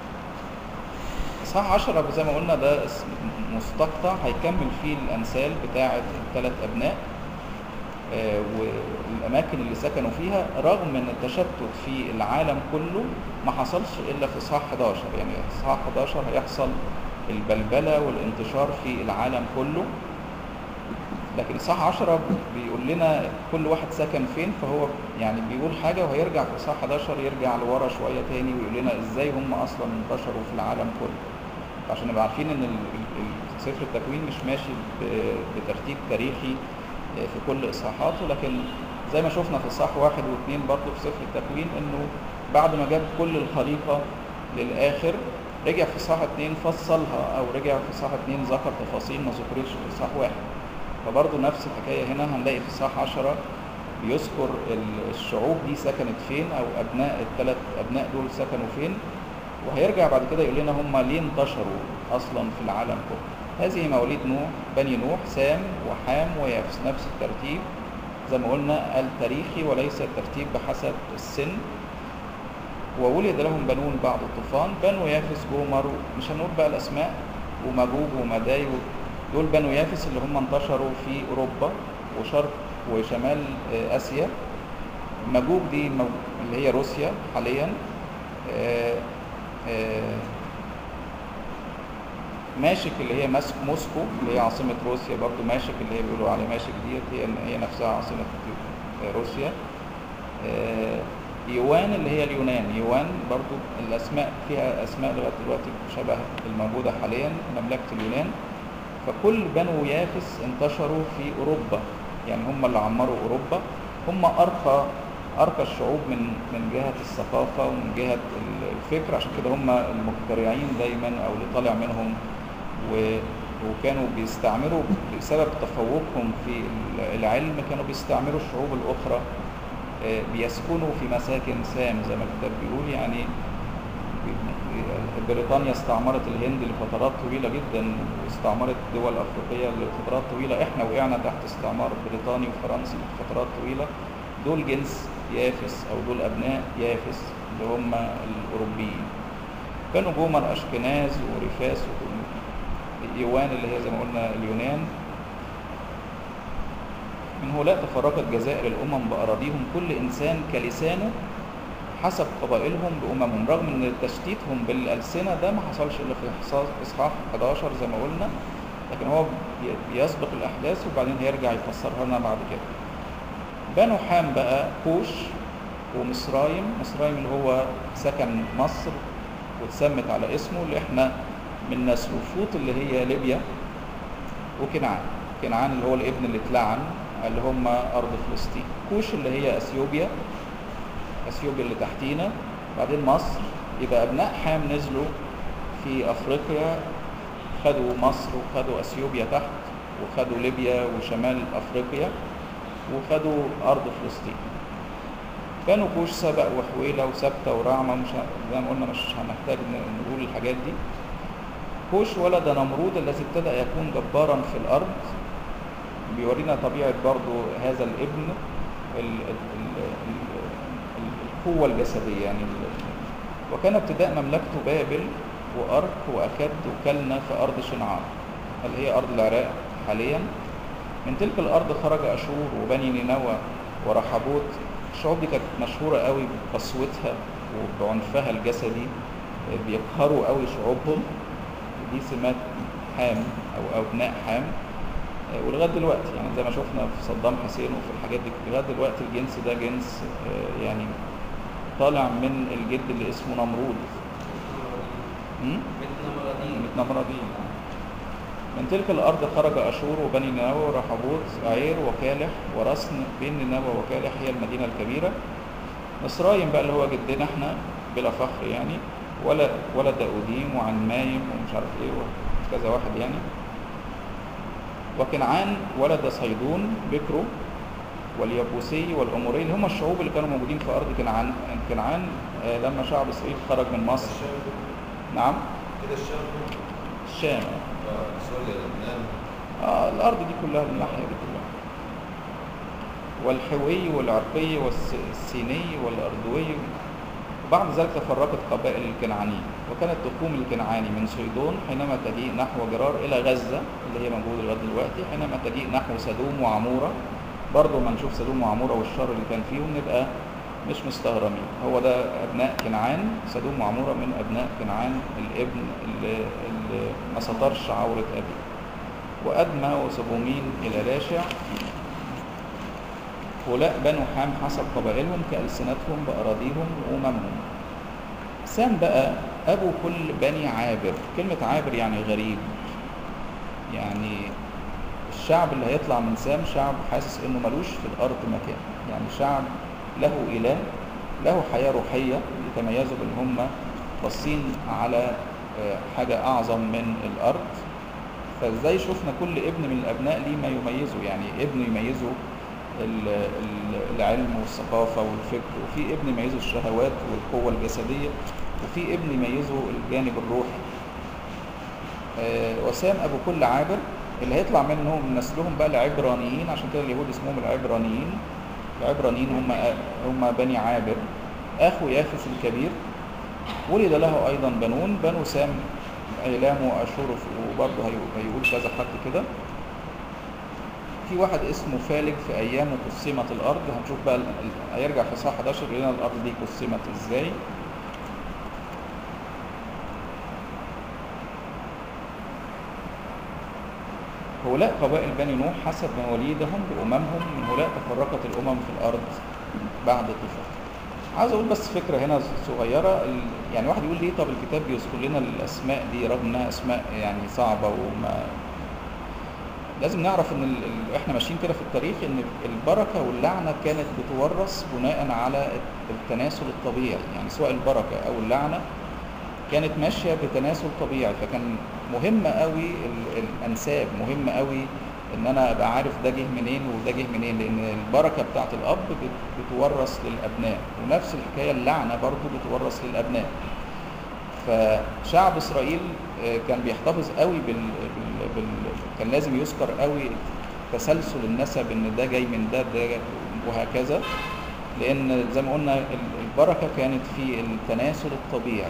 إصحاح 10 زي ما قلنا ده اس- مستقطع هيكمل فيه الأمثال بتاعة الثلاث أبناء آه، والأماكن اللي سكنوا فيها رغم أن التشتت في العالم كله ما حصلش إلا في إصحاح 11 يعني إصحاح 11 هيحصل البلبلة والانتشار في العالم كله لكن إصحاح 10 بيقول لنا كل واحد سكن فين فهو يعني بيقول حاجة وهيرجع في إصحاح 11 يرجع لورا شوية تاني ويقول لنا إزاي هم أصلا انتشروا في العالم كله عشان نبقى عارفين إن ال- ال- ال- سفر التكوين مش ماشي ب- بترتيب تاريخي في كل إصحاحاته لكن زي ما شفنا في إصحاح واحد واثنين برضه في سفر التكوين إنه بعد ما جاب كل الخليقة للآخر رجع في إصحاح اتنين فصلها أو رجع في إصحاح اتنين ذكر تفاصيل ما ذكرتش في إصحاح واحد فبرضه نفس الحكاية هنا هنلاقي في إصحاح عشرة بيذكر ال- الشعوب دي سكنت فين أو أبناء الثلاث أبناء دول سكنوا فين وهيرجع بعد كده يقول لنا هم ليه انتشروا أصلا في العالم كله هذه مواليد نوح بني نوح سام وحام ويافس نفس الترتيب زي ما قلنا التاريخي وليس الترتيب بحسب السن وولد لهم بنون بعد الطوفان بنو يافس جومر مش هنقول بقى الاسماء ومجوج ومداي دول بنو يافس اللي هم انتشروا في اوروبا وشرق وشمال آه، اسيا مجوج دي مو- اللي هي روسيا حاليا آه، آه، ماشك اللي هي مس- موسكو اللي هي عاصمة روسيا برضو ماشك اللي هي بيقولوا على ماشك ديت هي هي نفسها عاصمة روسيا آه، يوان اللي هي اليونان يوان برضو الأسماء فيها أسماء لغاية دلوقتي شبه الموجودة حاليا مملكة اليونان فكل بنو يافس انتشروا في أوروبا يعني هم اللي عمروا أوروبا هم أرقى أرقى الشعوب من من جهة الثقافة ومن جهة الفكر عشان كده هم المخترعين دايما أو اللي طالع منهم و وكانوا بيستعمروا بسبب تفوقهم في العلم كانوا بيستعمروا الشعوب الأخرى آه، بيسكنوا في مساكن سام زي ما الكتاب بيقول يعني بريطانيا استعمرت الهند لفترات طويلة جدا واستعمرت دول أفريقية لفترات طويلة احنا وقعنا تحت استعمار بريطاني وفرنسي لفترات طويلة دول جنس يافس أو دول أبناء يافس اللي هم الأوروبيين كانوا جومر أشكناز ورفاس يوان اللي هي زي ما قلنا اليونان من هؤلاء تفرقت جزائر الأمم بأراضيهم كل إنسان كلسانه حسب قبائلهم بأممهم رغم أن تشتيتهم بالألسنة ده ما حصلش إلا في إحصاء- إصحاح 11 زي ما قلنا لكن هو بي- بيسبق الأحداث وبعدين هيرجع يفسرها لنا بعد كده بنو حام بقى كوش ومصرايم مصرايم اللي هو سكن مصر واتسمت على اسمه اللي احنا من نسله فوط اللي هي ليبيا وكنعان كنعان اللي هو الابن اللي اتلعن اللي هم أرض فلسطين كوش اللي هي أثيوبيا اثيوبيا اللي تحتينا بعدين مصر يبقى ابناء حام نزلوا في افريقيا خدوا مصر وخدوا اثيوبيا تحت وخدوا ليبيا وشمال افريقيا وخدوا ارض فلسطين كانوا كوش سبق وحويلة وسبتة ورعمة مش ه- زي ما قلنا مش هنحتاج ن- نقول الحاجات دي كوش ولد نمرود الذي ابتدأ يكون جبارا في الأرض بيورينا طبيعة برضو هذا الابن ال ال ال ال القوة الجسدية يعني ال- وكان ابتداء مملكته بابل وأرك وأكد وكلنا في أرض شنعار اللي هي أرض العراق حاليا من تلك الأرض خرج أشور وبني نينوى ورحبوت الشعوب دي كانت مشهورة قوي بقسوتها وبعنفها الجسدي بيقهروا قوي شعوبهم دي سمات حام أو أبناء حام ولغايه دلوقتي يعني زي ما شفنا في صدام حسين وفي الحاجات دي لغايه دلوقتي الجنس ده جنس آه، يعني طالع من الجد اللي اسمه نمرود م? متنمردين من تلك الأرض خرج أشور وبني نينوى ورحبوت عير وكالح ورسن بين نينوى وكالح هي المدينة الكبيرة مصرايم بقى اللي هو جدنا احنا بلا فخر يعني ولا ولد أوديم وعن مايم ومش عارف ايه وكذا واحد يعني وكنعان ولد صيدون بكره واليبوسي والأموري اللي هم الشعوب اللي كانوا موجودين في أرض كنعان كنعان آه، لما شعب إسرائيل خرج من مصر نعم كده الشام الشام آه، سوريا لبنان آه الأرض دي كلها الناحية دي كلها والحوي والعرقي والسيني والأردوي وبعد ذلك تفرقت قبائل الكنعانيين وكانت تقوم الكنعاني من صيدون حينما تجيء نحو جرار إلى غزة اللي هي موجودة لغاية دلوقتي حينما تجيء نحو سدوم وعمورة برضه ما نشوف سدوم وعمورة والشر اللي كان فيهم نبقى مش مستغرمين هو ده أبناء كنعان سدوم وعمورة من أبناء كنعان الابن اللي, اللي ما سطرش عورة أبيه وأدمى وسبومين إلى لاشع هؤلاء بنو حام حسب قبائلهم كألسنتهم بأراضيهم وأممهم سام بقى أبو كل بني عابر كلمة عابر يعني غريب يعني الشعب اللي هيطلع من سام شعب حاسس انه ملوش في الارض مكان يعني شعب له اله له حياة روحية يتميزوا بان هم باصين على آه، حاجة اعظم من الارض فازاي شفنا كل ابن من الابناء ليه ما يميزه يعني ابن يميزه ال- ال- العلم والثقافة والفكر وفي ابن يميزه الشهوات والقوة الجسدية وفي ابن يميزه الجانب الروحي آه، وسام ابو كل عابر اللي هيطلع منهم من نسلهم بقى العبرانيين عشان كده اليهود اسمهم العبرانيين العبرانيين هم هم بني عابر اخو يافث الكبير ولد له ايضا بنون بنو سام ايلام واشور وبرضه هي- هيقول كذا حد كده في واحد اسمه فالج في ايامه قسمت الارض هنشوف بقى ال- ال- هيرجع في صح 11 يقول لنا الارض دي قسمت ازاي هؤلاء قبائل بني نوح حسب مواليدهم بأممهم من هؤلاء تفرقت الأمم في الأرض بعد طوفان عاوز أقول بس فكرة هنا صغيرة ال- يعني واحد يقول ليه طب الكتاب بيذكر لنا الأسماء دي رغم إنها أسماء يعني صعبة وما لازم نعرف ان ال... ال... احنا ماشيين كده في التاريخ ان البركه واللعنه كانت بتورث بناء على التناسل الطبيعي يعني سواء البركه او اللعنه كانت ماشيه بتناسل طبيعي فكان مهم قوي ال... الانساب مهم قوي ان انا ابقى عارف ده جه منين وده جه منين لان البركه بتاعت الاب بت... بتورث للابناء ونفس الحكايه اللعنه برضو بتورث للابناء فشعب اسرائيل آه، كان بيحتفظ قوي بال... بال... بال... كان لازم يذكر قوي تسلسل النسب ان ده جاي من ده ده جاي- وهكذا لان زي ما قلنا ال- البركه كانت في التناسل الطبيعي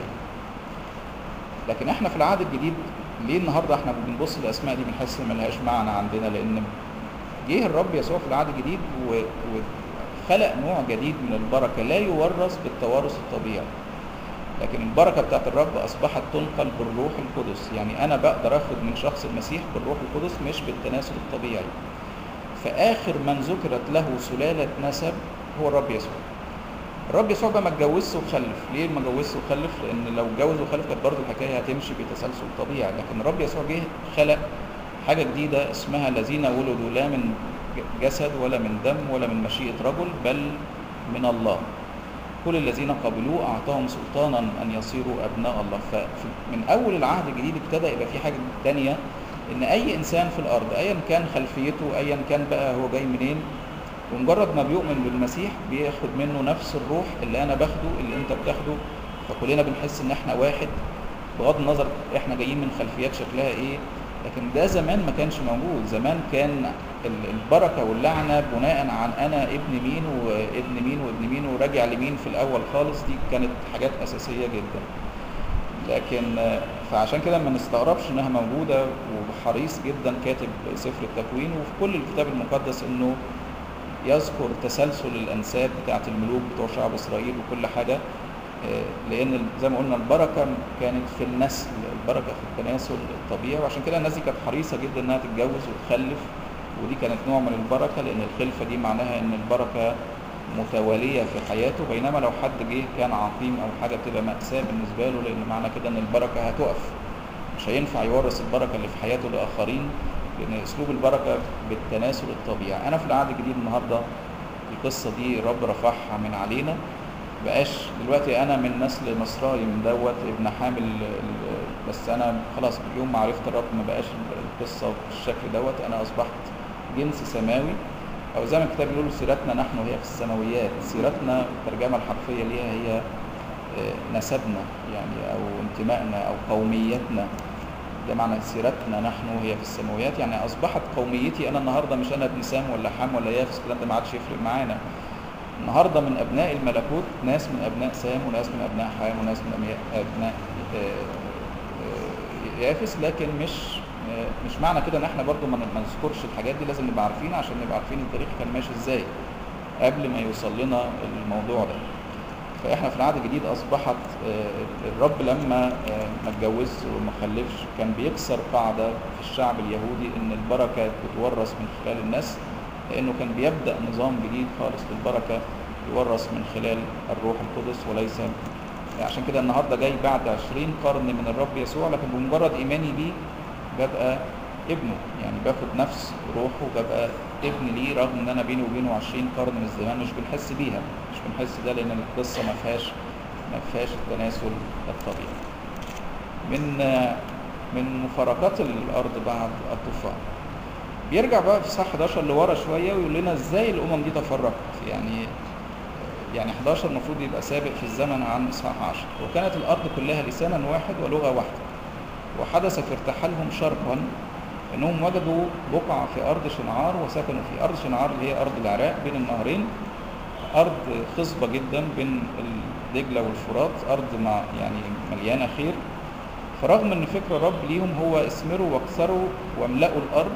لكن احنا في العهد الجديد ليه النهارده احنا بنبص للاسماء دي بنحس ان ملهاش معنى عندنا لان جه الرب يسوع في العهد الجديد و- وخلق نوع جديد من البركه لا يورث بالتوارث الطبيعي لكن البركه بتاعت الرب اصبحت تنقل بالروح القدس يعني انا بقدر اخد من شخص المسيح بالروح القدس مش بالتناسل الطبيعي فاخر من ذكرت له سلاله نسب هو الرب يسوع الرب يسوع بقى ما اتجوزش وخلف ليه ما اتجوزش وخلف لان لو اتجوز وخلف كانت برضه الحكايه هتمشي بتسلسل طبيعي لكن الرب يسوع جه خلق حاجه جديده اسمها الذين ولدوا لا من جسد ولا من دم ولا من مشيئه رجل بل من الله كل الذين قبلوه اعطاهم سلطانا ان يصيروا ابناء الله فمن اول العهد الجديد ابتدى يبقى في حاجه تانية ان اي انسان في الارض ايا كان خلفيته ايا كان بقى هو جاي منين ومجرد ما بيؤمن بالمسيح بياخد منه نفس الروح اللي انا باخده اللي انت بتاخده فكلنا بنحس ان احنا واحد بغض النظر احنا جايين من خلفيات شكلها ايه لكن ده زمان ما كانش موجود زمان كان ال- البركه واللعنه بناء عن انا ابن مين وابن مين وابن مين وراجع لمين في الاول خالص دي كانت حاجات اساسيه جدا لكن آه، فعشان كده ما نستغربش انها موجوده وحريص جدا كاتب سفر التكوين وفي كل الكتاب المقدس انه يذكر تسلسل الانساب بتاعت الملوك بتوع شعب اسرائيل وكل حاجه آه، لان زي ما قلنا البركه كانت في النسل البركه في التناسل الطبيعي وعشان كده الناس دي كانت حريصه جدا انها تتجوز وتخلف ودي كانت نوع من البركه لان الخلفه دي معناها ان البركه متواليه في حياته بينما لو حد جه كان عقيم او حاجه بتبقى ماساه بالنسبه له لان معنى كده ان البركه هتقف مش هينفع يورث البركه اللي في حياته لاخرين لان اسلوب البركه بالتناسل الطبيعي انا في العهد الجديد النهارده القصه دي رب رفعها من علينا بقاش دلوقتي انا من نسل مصرايم دوت ابن حامل ال- بس انا خلاص يوم ما عرفت الرب ما بقاش القصه بالشكل دوت انا اصبحت جنس سماوي او زي ما الكتاب بيقول سيرتنا نحن هي في السماويات سيرتنا الترجمه الحرفيه ليها هي آه، نسبنا يعني او انتمائنا او قوميتنا ده معنى سيرتنا نحن هي في السماويات يعني اصبحت قوميتي انا النهارده مش انا ابن سام ولا حام ولا يافس الكلام ده ما عادش يفرق معانا النهارده من ابناء الملكوت ناس من ابناء سام وناس من ابناء حام وناس من أبناء- ابناء آه، آه، يافس لكن مش آه، مش معنى كده ان احنا برضو ما ما نذكرش الحاجات دي لازم نبقى عارفين عشان نبقى عارفين التاريخ كان ماشي ازاي قبل ما يوصل لنا الموضوع ده فاحنا في العهد الجديد اصبحت آه، الرب لما آه، ما اتجوزش وما خلفش كان بيكسر قاعده في الشعب اليهودي ان البركه تتورث من خلال الناس لانه كان بيبدا نظام جديد خالص للبركه يورث من خلال الروح القدس وليس عشان كده النهارده جاي بعد 20 قرن من الرب يسوع لكن بمجرد ايماني بيه ببقى ابنه يعني باخد نفس روحه ببقى ابن ليه رغم ان انا بيني وبينه 20 قرن من الزمان مش بنحس بيها مش بنحس ده لان القصه ما فيهاش ما فيهاش التناسل الطبيعي من من مفارقات الارض بعد الطوفان بيرجع بقى في صح 11 لورا شويه ويقول لنا ازاي الامم دي تفرقت يعني يعني 11 المفروض يبقى سابق في الزمن عن اصحاح 10 وكانت الارض كلها لسانا واحد ولغه واحده وحدث في ارتحالهم شرقا انهم وجدوا بقعه في ارض شنعار وسكنوا في ارض شنعار اللي هي ارض العراق بين النهرين ارض خصبه جدا بين دجله والفرات ارض مع يعني مليانه خير فرغم ان فكر الرب ليهم هو اثمروا واكثروا واملأوا الارض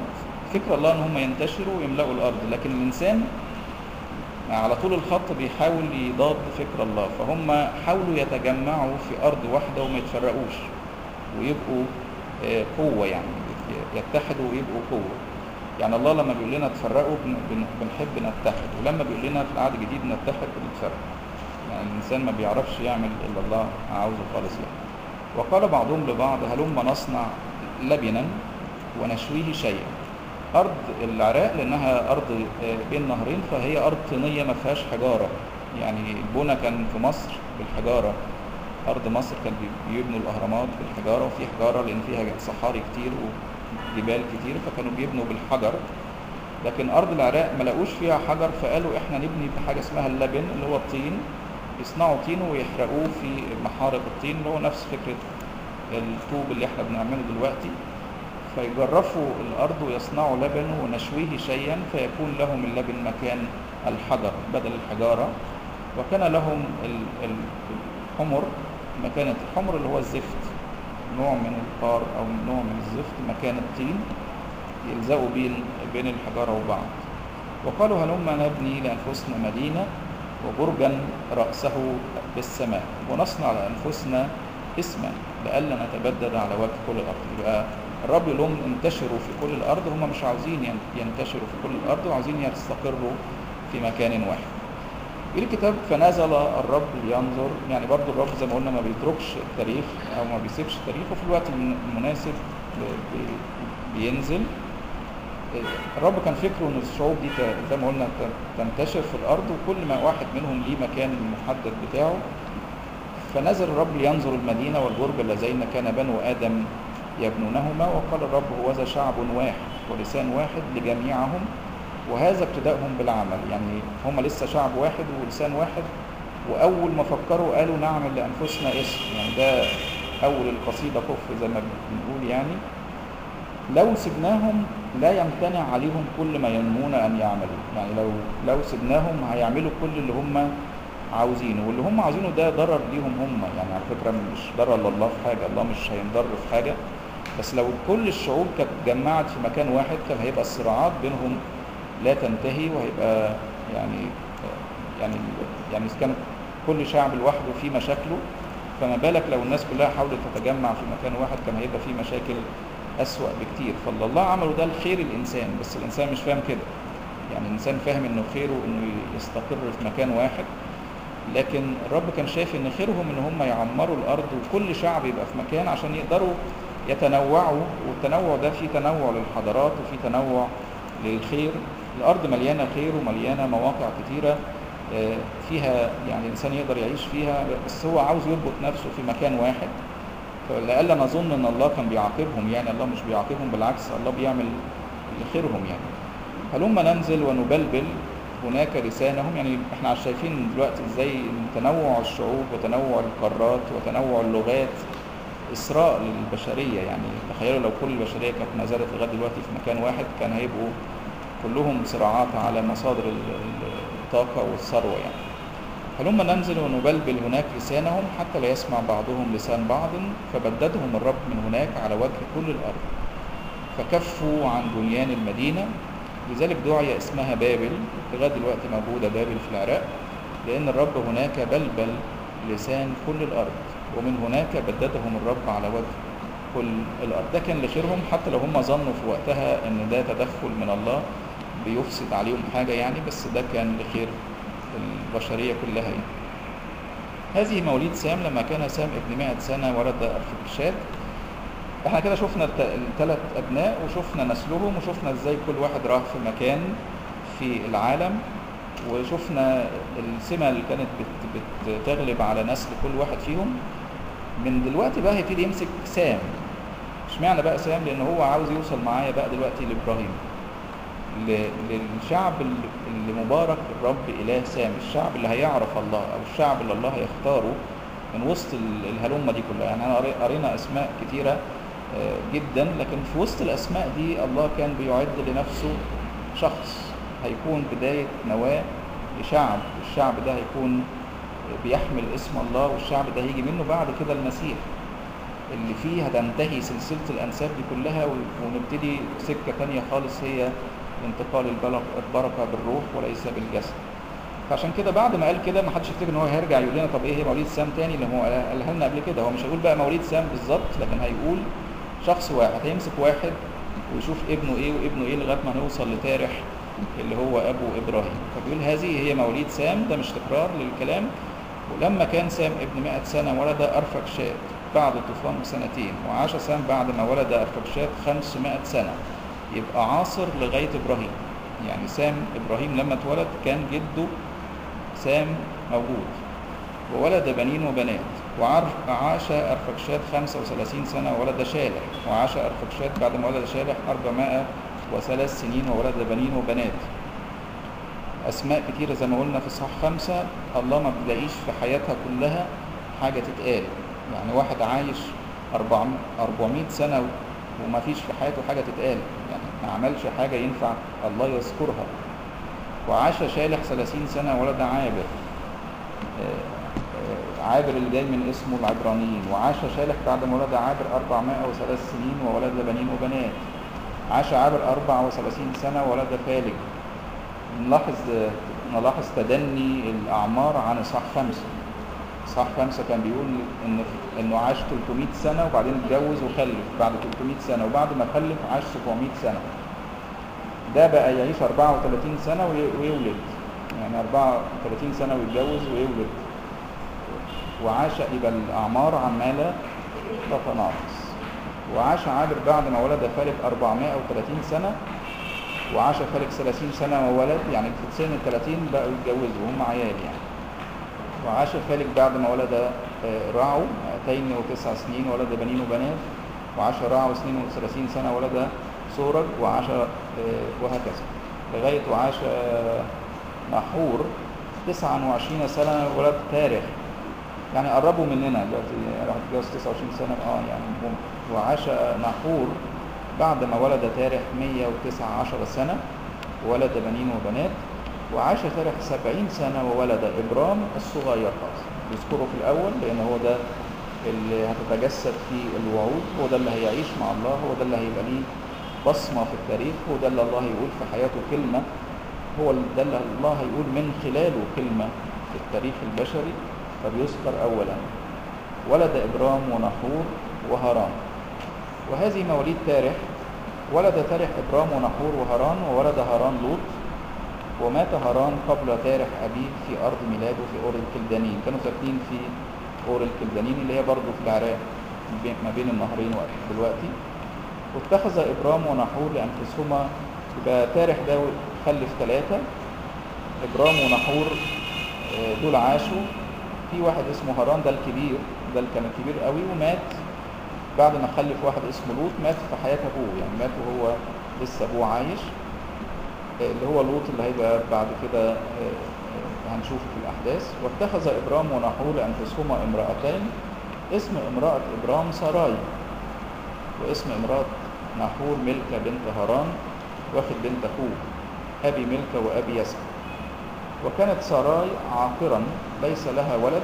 فكر الله ان هم ينتشروا ويملأوا الارض لكن الانسان على طول الخط بيحاول يضاد فكر الله فهم حاولوا يتجمعوا في ارض واحده وما يتفرقوش ويبقوا آه، قوه يعني يتحدوا ويبقوا قوه يعني الله لما بيقول لنا تفرقوا بن- بن- بنحب نتحد ولما بيقول لنا في العهد الجديد نتحد بنتفرق يعني الانسان ما بيعرفش يعمل الا الله عاوزه خالص يعني وقال بعضهم لبعض هلم نصنع لبنا ونشويه شيئا ارض العراق لانها ارض آه، بين نهرين فهي ارض طينيه ما فيهاش حجاره يعني البنى كان في مصر بالحجاره ارض مصر كان بي- بيبنوا الاهرامات بالحجاره وفي حجاره لان فيها صحاري كتير وجبال كتير فكانوا بيبنوا بالحجر لكن ارض العراق ما لقوش فيها حجر فقالوا احنا نبني بحاجه اسمها اللبن اللي هو الطين يصنعوا طين ويحرقوه في محارق الطين اللي هو نفس فكره الطوب اللي احنا بنعمله دلوقتي فيجرفوا الارض ويصنعوا لبن ونشويه شيئا فيكون لهم اللبن مكان الحجر بدل الحجاره وكان لهم ال- ال- الحمر مكان الحمر اللي هو الزفت نوع من القار او نوع من الزفت مكان الطين يلزقوا بين بين الحجاره وبعض وقالوا هلما نبني لانفسنا مدينه وبرجا راسه بالسماء ونصنع لانفسنا اسما لئلا نتبدد على وجه كل الارض يبقى الرب يقول لهم انتشروا في كل الارض هم مش عاوزين ين- ينتشروا في كل الارض وعاوزين يستقروا في مكان واحد يقول الكتاب فنزل الرب لينظر يعني برضو الرب زي ما قلنا ما بيتركش التاريخ او ما بيسيبش التاريخ وفي الوقت الم- المناسب ب- بي- بينزل الرب كان فكره ان الشعوب دي ت- زي ما قلنا ت- تنتشر في الارض وكل ما واحد منهم ليه مكان المحدد بتاعه فنزل الرب لينظر المدينه والبرج اللذين كان بنو ادم يبنونهما وقال الرب هوذا شعب واحد ولسان واحد لجميعهم وهذا ابتدائهم بالعمل يعني هم لسه شعب واحد ولسان واحد واول ما فكروا قالوا نعمل لانفسنا اسم يعني ده اول القصيده كف زي ما بنقول يعني لو سبناهم لا يمتنع عليهم كل ما ينمون ان يعملوا يعني لو لو سبناهم هيعملوا كل اللي هم عاوزينه واللي هم عاوزينه ده ضرر ليهم هم يعني على فكره مش ضرر لله في حاجه الله مش هينضر في حاجه بس لو كل الشعوب كانت اتجمعت في مكان واحد كان هيبقى الصراعات بينهم لا تنتهي وهيبقى يعني يعني يعني إذا كان كل شعب لوحده فيه مشاكله فما بالك لو الناس كلها حاولت تتجمع في مكان واحد كان هيبقى فيه مشاكل أسوأ بكتير فاللي الله عمله ده لخير الإنسان بس الإنسان مش فاهم كده يعني الإنسان فاهم إنه خيره إنه يستقر في مكان واحد لكن الرب كان شايف إن خيرهم إن هم يعمروا الأرض وكل شعب يبقى في مكان عشان يقدروا يتنوعوا والتنوع ده فيه تنوع للحضارات وفيه تنوع للخير الأرض مليانة خير ومليانة مواقع كتيرة آه، فيها يعني الإنسان يقدر يعيش فيها بس هو عاوز يربط نفسه في مكان واحد فلألا نظن ان الله كان بيعاقبهم يعني الله مش بيعاقبهم بالعكس الله بيعمل لخيرهم يعني هلما ننزل ونبلبل هناك لسانهم يعني احنا شايفين دلوقتي ازاي تنوع الشعوب وتنوع القارات وتنوع اللغات اسراء للبشريه يعني تخيلوا لو كل البشريه كانت ما زالت لغايه دلوقتي في مكان واحد كان هيبقوا كلهم صراعات على مصادر ال- ال- الطاقه والثروه يعني هلما ننزل ونبلبل هناك لسانهم حتى لا يسمع بعضهم لسان بعض فبددهم الرب من هناك على وجه كل الأرض فكفوا عن بنيان المدينة لذلك دعي اسمها بابل لغاية دلوقتي موجودة بابل في العراق لأن الرب هناك بلبل لسان كل الأرض ومن هناك بددهم الرب على وجه كل الأرض ده كان لخيرهم حتى لو هم ظنوا في وقتها أن ده تدخل من الله بيفسد عليهم حاجة يعني بس ده كان لخير البشرية كلها يعني. هذه مواليد سام لما كان سام ابن 100 سنة ولد أرفكشاد احنا كده شفنا الثلاث أبناء وشفنا نسلهم وشفنا ازاي كل واحد راح في مكان في العالم وشفنا السمة اللي كانت بت بتغلب على نسل كل واحد فيهم من دلوقتي بقى هيبتدي يمسك سام اشمعنى بقى سام لان هو عاوز يوصل معايا بقى دلوقتي لابراهيم ل- للشعب اللي- اللي مبارك الرب إله سام الشعب اللي هيعرف الله أو الشعب اللي الله هيختاره من وسط ال- الهلمة دي كلها يعني أنا قري- قرينا أسماء كتيرة آه، جدا لكن في وسط الأسماء دي الله كان بيعد لنفسه شخص هيكون بداية نواة لشعب الشعب ده هيكون بيحمل اسم الله والشعب ده هيجي منه بعد كده المسيح اللي فيه هتنتهي سلسلة الأنساب دي كلها و- ونبتدي سكة تانية خالص هي انتقال البلق- البركة بالروح وليس بالجسد فعشان كده بعد ما قال كده ما حدش يفتكر ان هو هيرجع يقول لنا طب ايه هي مواليد سام تاني اللي هو قالها قالها لنا قبل كده هو مش هيقول بقى مواليد سام بالظبط لكن هيقول شخص واحد هيمسك واحد ويشوف ابنه ايه وابنه ايه لغايه ما هنوصل لتارح اللي هو ابو ابراهيم فبيقول هذه هي مواليد سام ده مش تكرار للكلام ولما كان سام ابن 100 سنه ولد ارفكشات بعد طوفان سنتين وعاش سام بعد ما ولد ارفكشات 500 سنه يبقى عاصر لغايه ابراهيم يعني سام ابراهيم لما اتولد كان جده سام موجود وولد بنين وبنات وعاش أرفكشات 35 سنة وولد شالح وعاش أرفكشات بعد ما ولد شالح 403 سنين وولد بنين وبنات أسماء كتيرة زي ما قلنا في صح خمسة الله ما بتلاقيش في حياتها كلها حاجة تتقال يعني واحد عايش 400 سنة وما فيش في حياته حاجة تتقال يعني ما عملش حاجة ينفع الله يذكرها وعاش شالح 30 سنة ولد عابر عابر اللي جاي من اسمه العبرانيين وعاش شالح بعد ما ولد عابر 403 سنين وولد بنين وبنات عاش عابر 34 سنة وولد فالج نلاحظ نلاحظ تدني الأعمار عن إصحاح خمسة إصحاح خمسة كان بيقول إن إنه عاش 300 سنة وبعدين اتجوز وخلف بعد 300 سنة وبعد ما خلف عاش 700 سنة ده بقى يعيش 34 سنة ويولد يعني 34 سنة ويتجوز ويولد وعاش يبقى الأعمار عمالة تتناقص وعاش عابر بعد ما ولد فالك 430 سنة وعاش فالك 30 سنة وولد يعني في سن ال 30 بقوا يتجوزوا هم عيال يعني وعاش فالك بعد ما ولد راعو 209 سنين ولد بنين وبنات وعاش راعو 32 سنة ولد سورج وعاش وهكذا لغاية وعاش نحور 29 سنة ولد تاريخ يعني قربوا مننا دلوقتي راح يتجوز 29 سنة اه يعني ممكن وعاش نحور بعد ما ولد تاريخ 119 سنة ولد بنين وبنات وعاش تاريخ 70 سنة وولد إبرام الصغير خالص يذكره في الأول لأن هو ده اللي هتتجسد فيه الوعود هو ده اللي هيعيش مع الله هو ده اللي هيبقى ليه بصمة في التاريخ هو ده اللي الله هيقول في حياته كلمة هو ده اللي الله هيقول من خلاله كلمة في التاريخ البشري فبيذكر أولا ولد إبرام ونحور وهران وهذه مواليد تارح ولد تارح إبرام ونحور وهران وولد هران لوط ومات هران قبل تارح أبيه في أرض ميلاده في أور الكلدانيين كانوا ساكنين في أور الكلدانيين اللي هي برضه في العراق ما بين النهرين دلوقتي واتخذ إبرام ونحور لأنفسهما يبقى تارح ده خلف ثلاثة إبرام ونحور دول عاشوا في واحد اسمه هران ده الكبير ده اللي كان الكبير قوي ومات بعد ما خلف واحد اسمه لوط مات في حياة أبوه يعني مات وهو لسه أبوه عايش اللي هو لوط اللي هيبقى بعد كده هنشوفه في الأحداث واتخذ إبرام ونحور لأنفسهما امرأتين اسم امرأة إبرام سراي واسم امرأة نحور ملكة بنت هران واخد بنت أخوه أبي ملكة وأبي يسع وكانت سراي عاقرا ليس لها ولد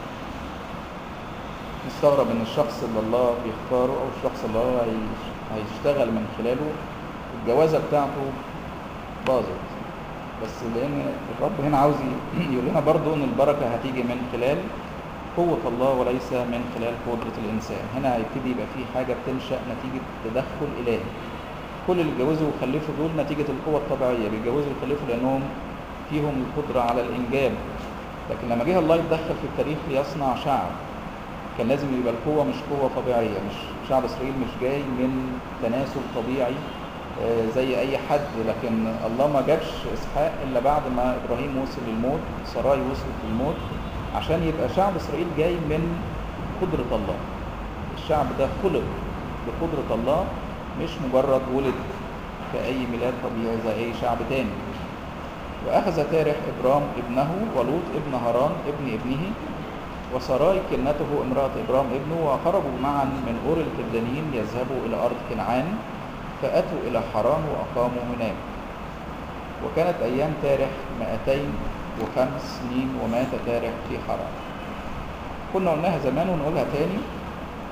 نستغرب ان الشخص اللي الله بيختاره او الشخص اللي هو هيشتغل من خلاله الجوازه بتاعته باظت بس لان الرب هنا عاوز يقول لنا برضو ان البركه هتيجي من خلال قوة الله وليس من خلال قدرة الإنسان هنا هيبتدي يبقى في حاجة بتنشأ نتيجة تدخل إلهي كل اللي اتجوزوا وخلفوا دول نتيجة القوة الطبيعية بيتجوزوا ويخلفوا لأنهم فيهم القدرة على الإنجاب لكن لما جه الله يتدخل في التاريخ ليصنع شعب كان لازم يبقى القوة مش قوة طبيعية مش شعب إسرائيل مش جاي من تناسل طبيعي زي أي حد لكن الله ما جابش إسحاق إلا بعد ما إبراهيم وصل للموت سراي وصلت للموت عشان يبقى شعب إسرائيل جاي من قدرة الله الشعب ده خلق بقدرة الله مش مجرد ولد كأي ميلاد طبيعي زي أي شعب تاني وأخذ تارح إبرام ابنه ولوط ابن هران ابن ابنه وسراي كنته امرأة إبرام ابنه وخرجوا معا من أور الكلدانيين ليذهبوا إلى أرض كنعان فأتوا إلى حران وأقاموا هناك وكانت أيام تارح 205 سنين ومات تارح في حران كنا قلناها زمان ونقولها تاني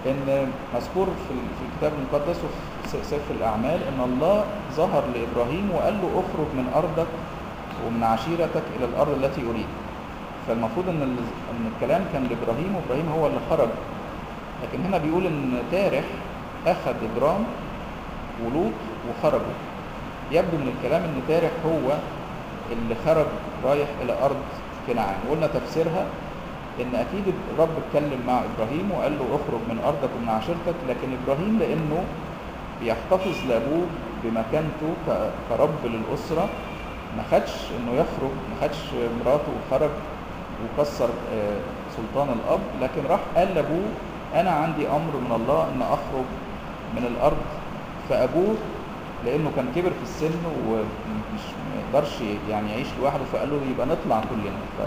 ان مذكور في ال- في الكتاب المقدس وفي س- سفر الاعمال ان الله ظهر لابراهيم وقال له اخرج من ارضك ومن عشيرتك الى الارض التي اريد فالمفروض ان ال- ان الكلام كان لابراهيم وابراهيم هو اللي خرج لكن هنا بيقول ان تارح اخذ ابرام ولوط وخرجوا يبدو من الكلام ان تارح هو اللي خرج رايح الى ارض كنعان وقلنا تفسيرها ان اكيد الرب اتكلم مع ابراهيم وقال له اخرج من ارضك ومن عشيرتك لكن ابراهيم لانه بيحتفظ لابوه بمكانته ك- كرب للاسره ما خدش انه يخرج ما خدش مراته وخرج وكسر آه، سلطان الاب لكن راح قال لابوه انا عندي امر من الله ان اخرج من الارض فابوه لانه كان كبر في السن ومش ما يقدرش يعني يعيش لوحده فقال له يبقى نطلع كلنا ف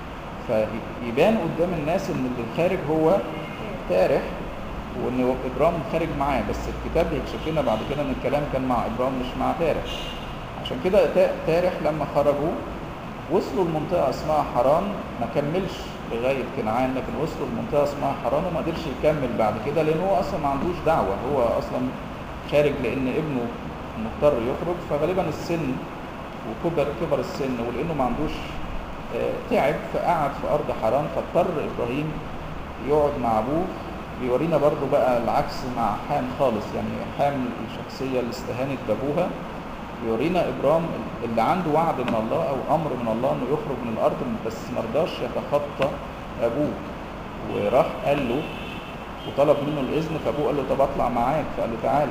فيبان قدام الناس ان اللي خارج هو تارح وان ابرام خارج معاه بس الكتاب بيكشف لنا بعد كده ان الكلام كان مع ابرام مش مع تارح عشان كده تا- تارح لما خرجوا وصلوا لمنطقه اسمها حران ما كملش لغايه كنعان لكن وصلوا لمنطقه اسمها حران وما قدرش يكمل بعد كده لان هو اصلا ما عندوش دعوه هو اصلا خارج لان ابنه مضطر يخرج فغالبا السن وكبر كبر السن ولانه ما عندوش آه، تعب فقعد في ارض حران فاضطر ابراهيم يقعد مع ابوه بيورينا برضو بقى العكس مع حام خالص يعني حام الشخصيه اللي استهانت بابوها بيورينا ابرام اللي عنده وعد من الله او امر من الله انه يخرج من الارض بس ما رضاش يتخطى ابوه وراح قال له وطلب منه الاذن فابوه قال له طب اطلع معاك فقال له تعالى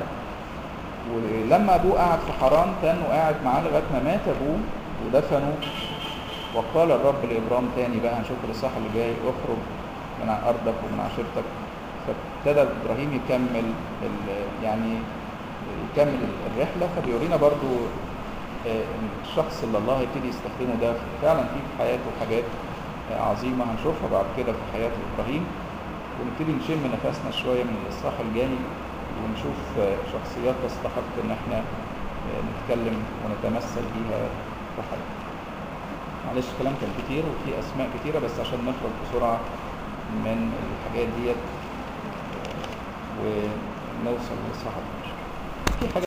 ولما ابوه قعد في حران كان وقاعد معاه لغايه ما مات ابوه ودفنه وقال الرب لابرام تاني بقى هنشوف الاصحاح اللي جاي اخرج من ارضك ومن عشيرتك فابتدى ابراهيم يكمل ال- يعني يكمل الرحله فبيورينا برضو آه، إن الشخص اللي الله يبتدي يستخدمه ده فعلا في في حياته حاجات آه، عظيمه هنشوفها بعد كده في حياه ابراهيم ونبتدي نشم نفسنا شويه من الاصحاح الجاي ونشوف آه، شخصيات تستحق ان احنا آه، نتكلم ونتمثل بيها في حياتنا معلش كلام كان كتير وفي اسماء كتيره بس عشان نخرج بسرعه من الحاجات ديت آه، ونوصل للصحة في حاجه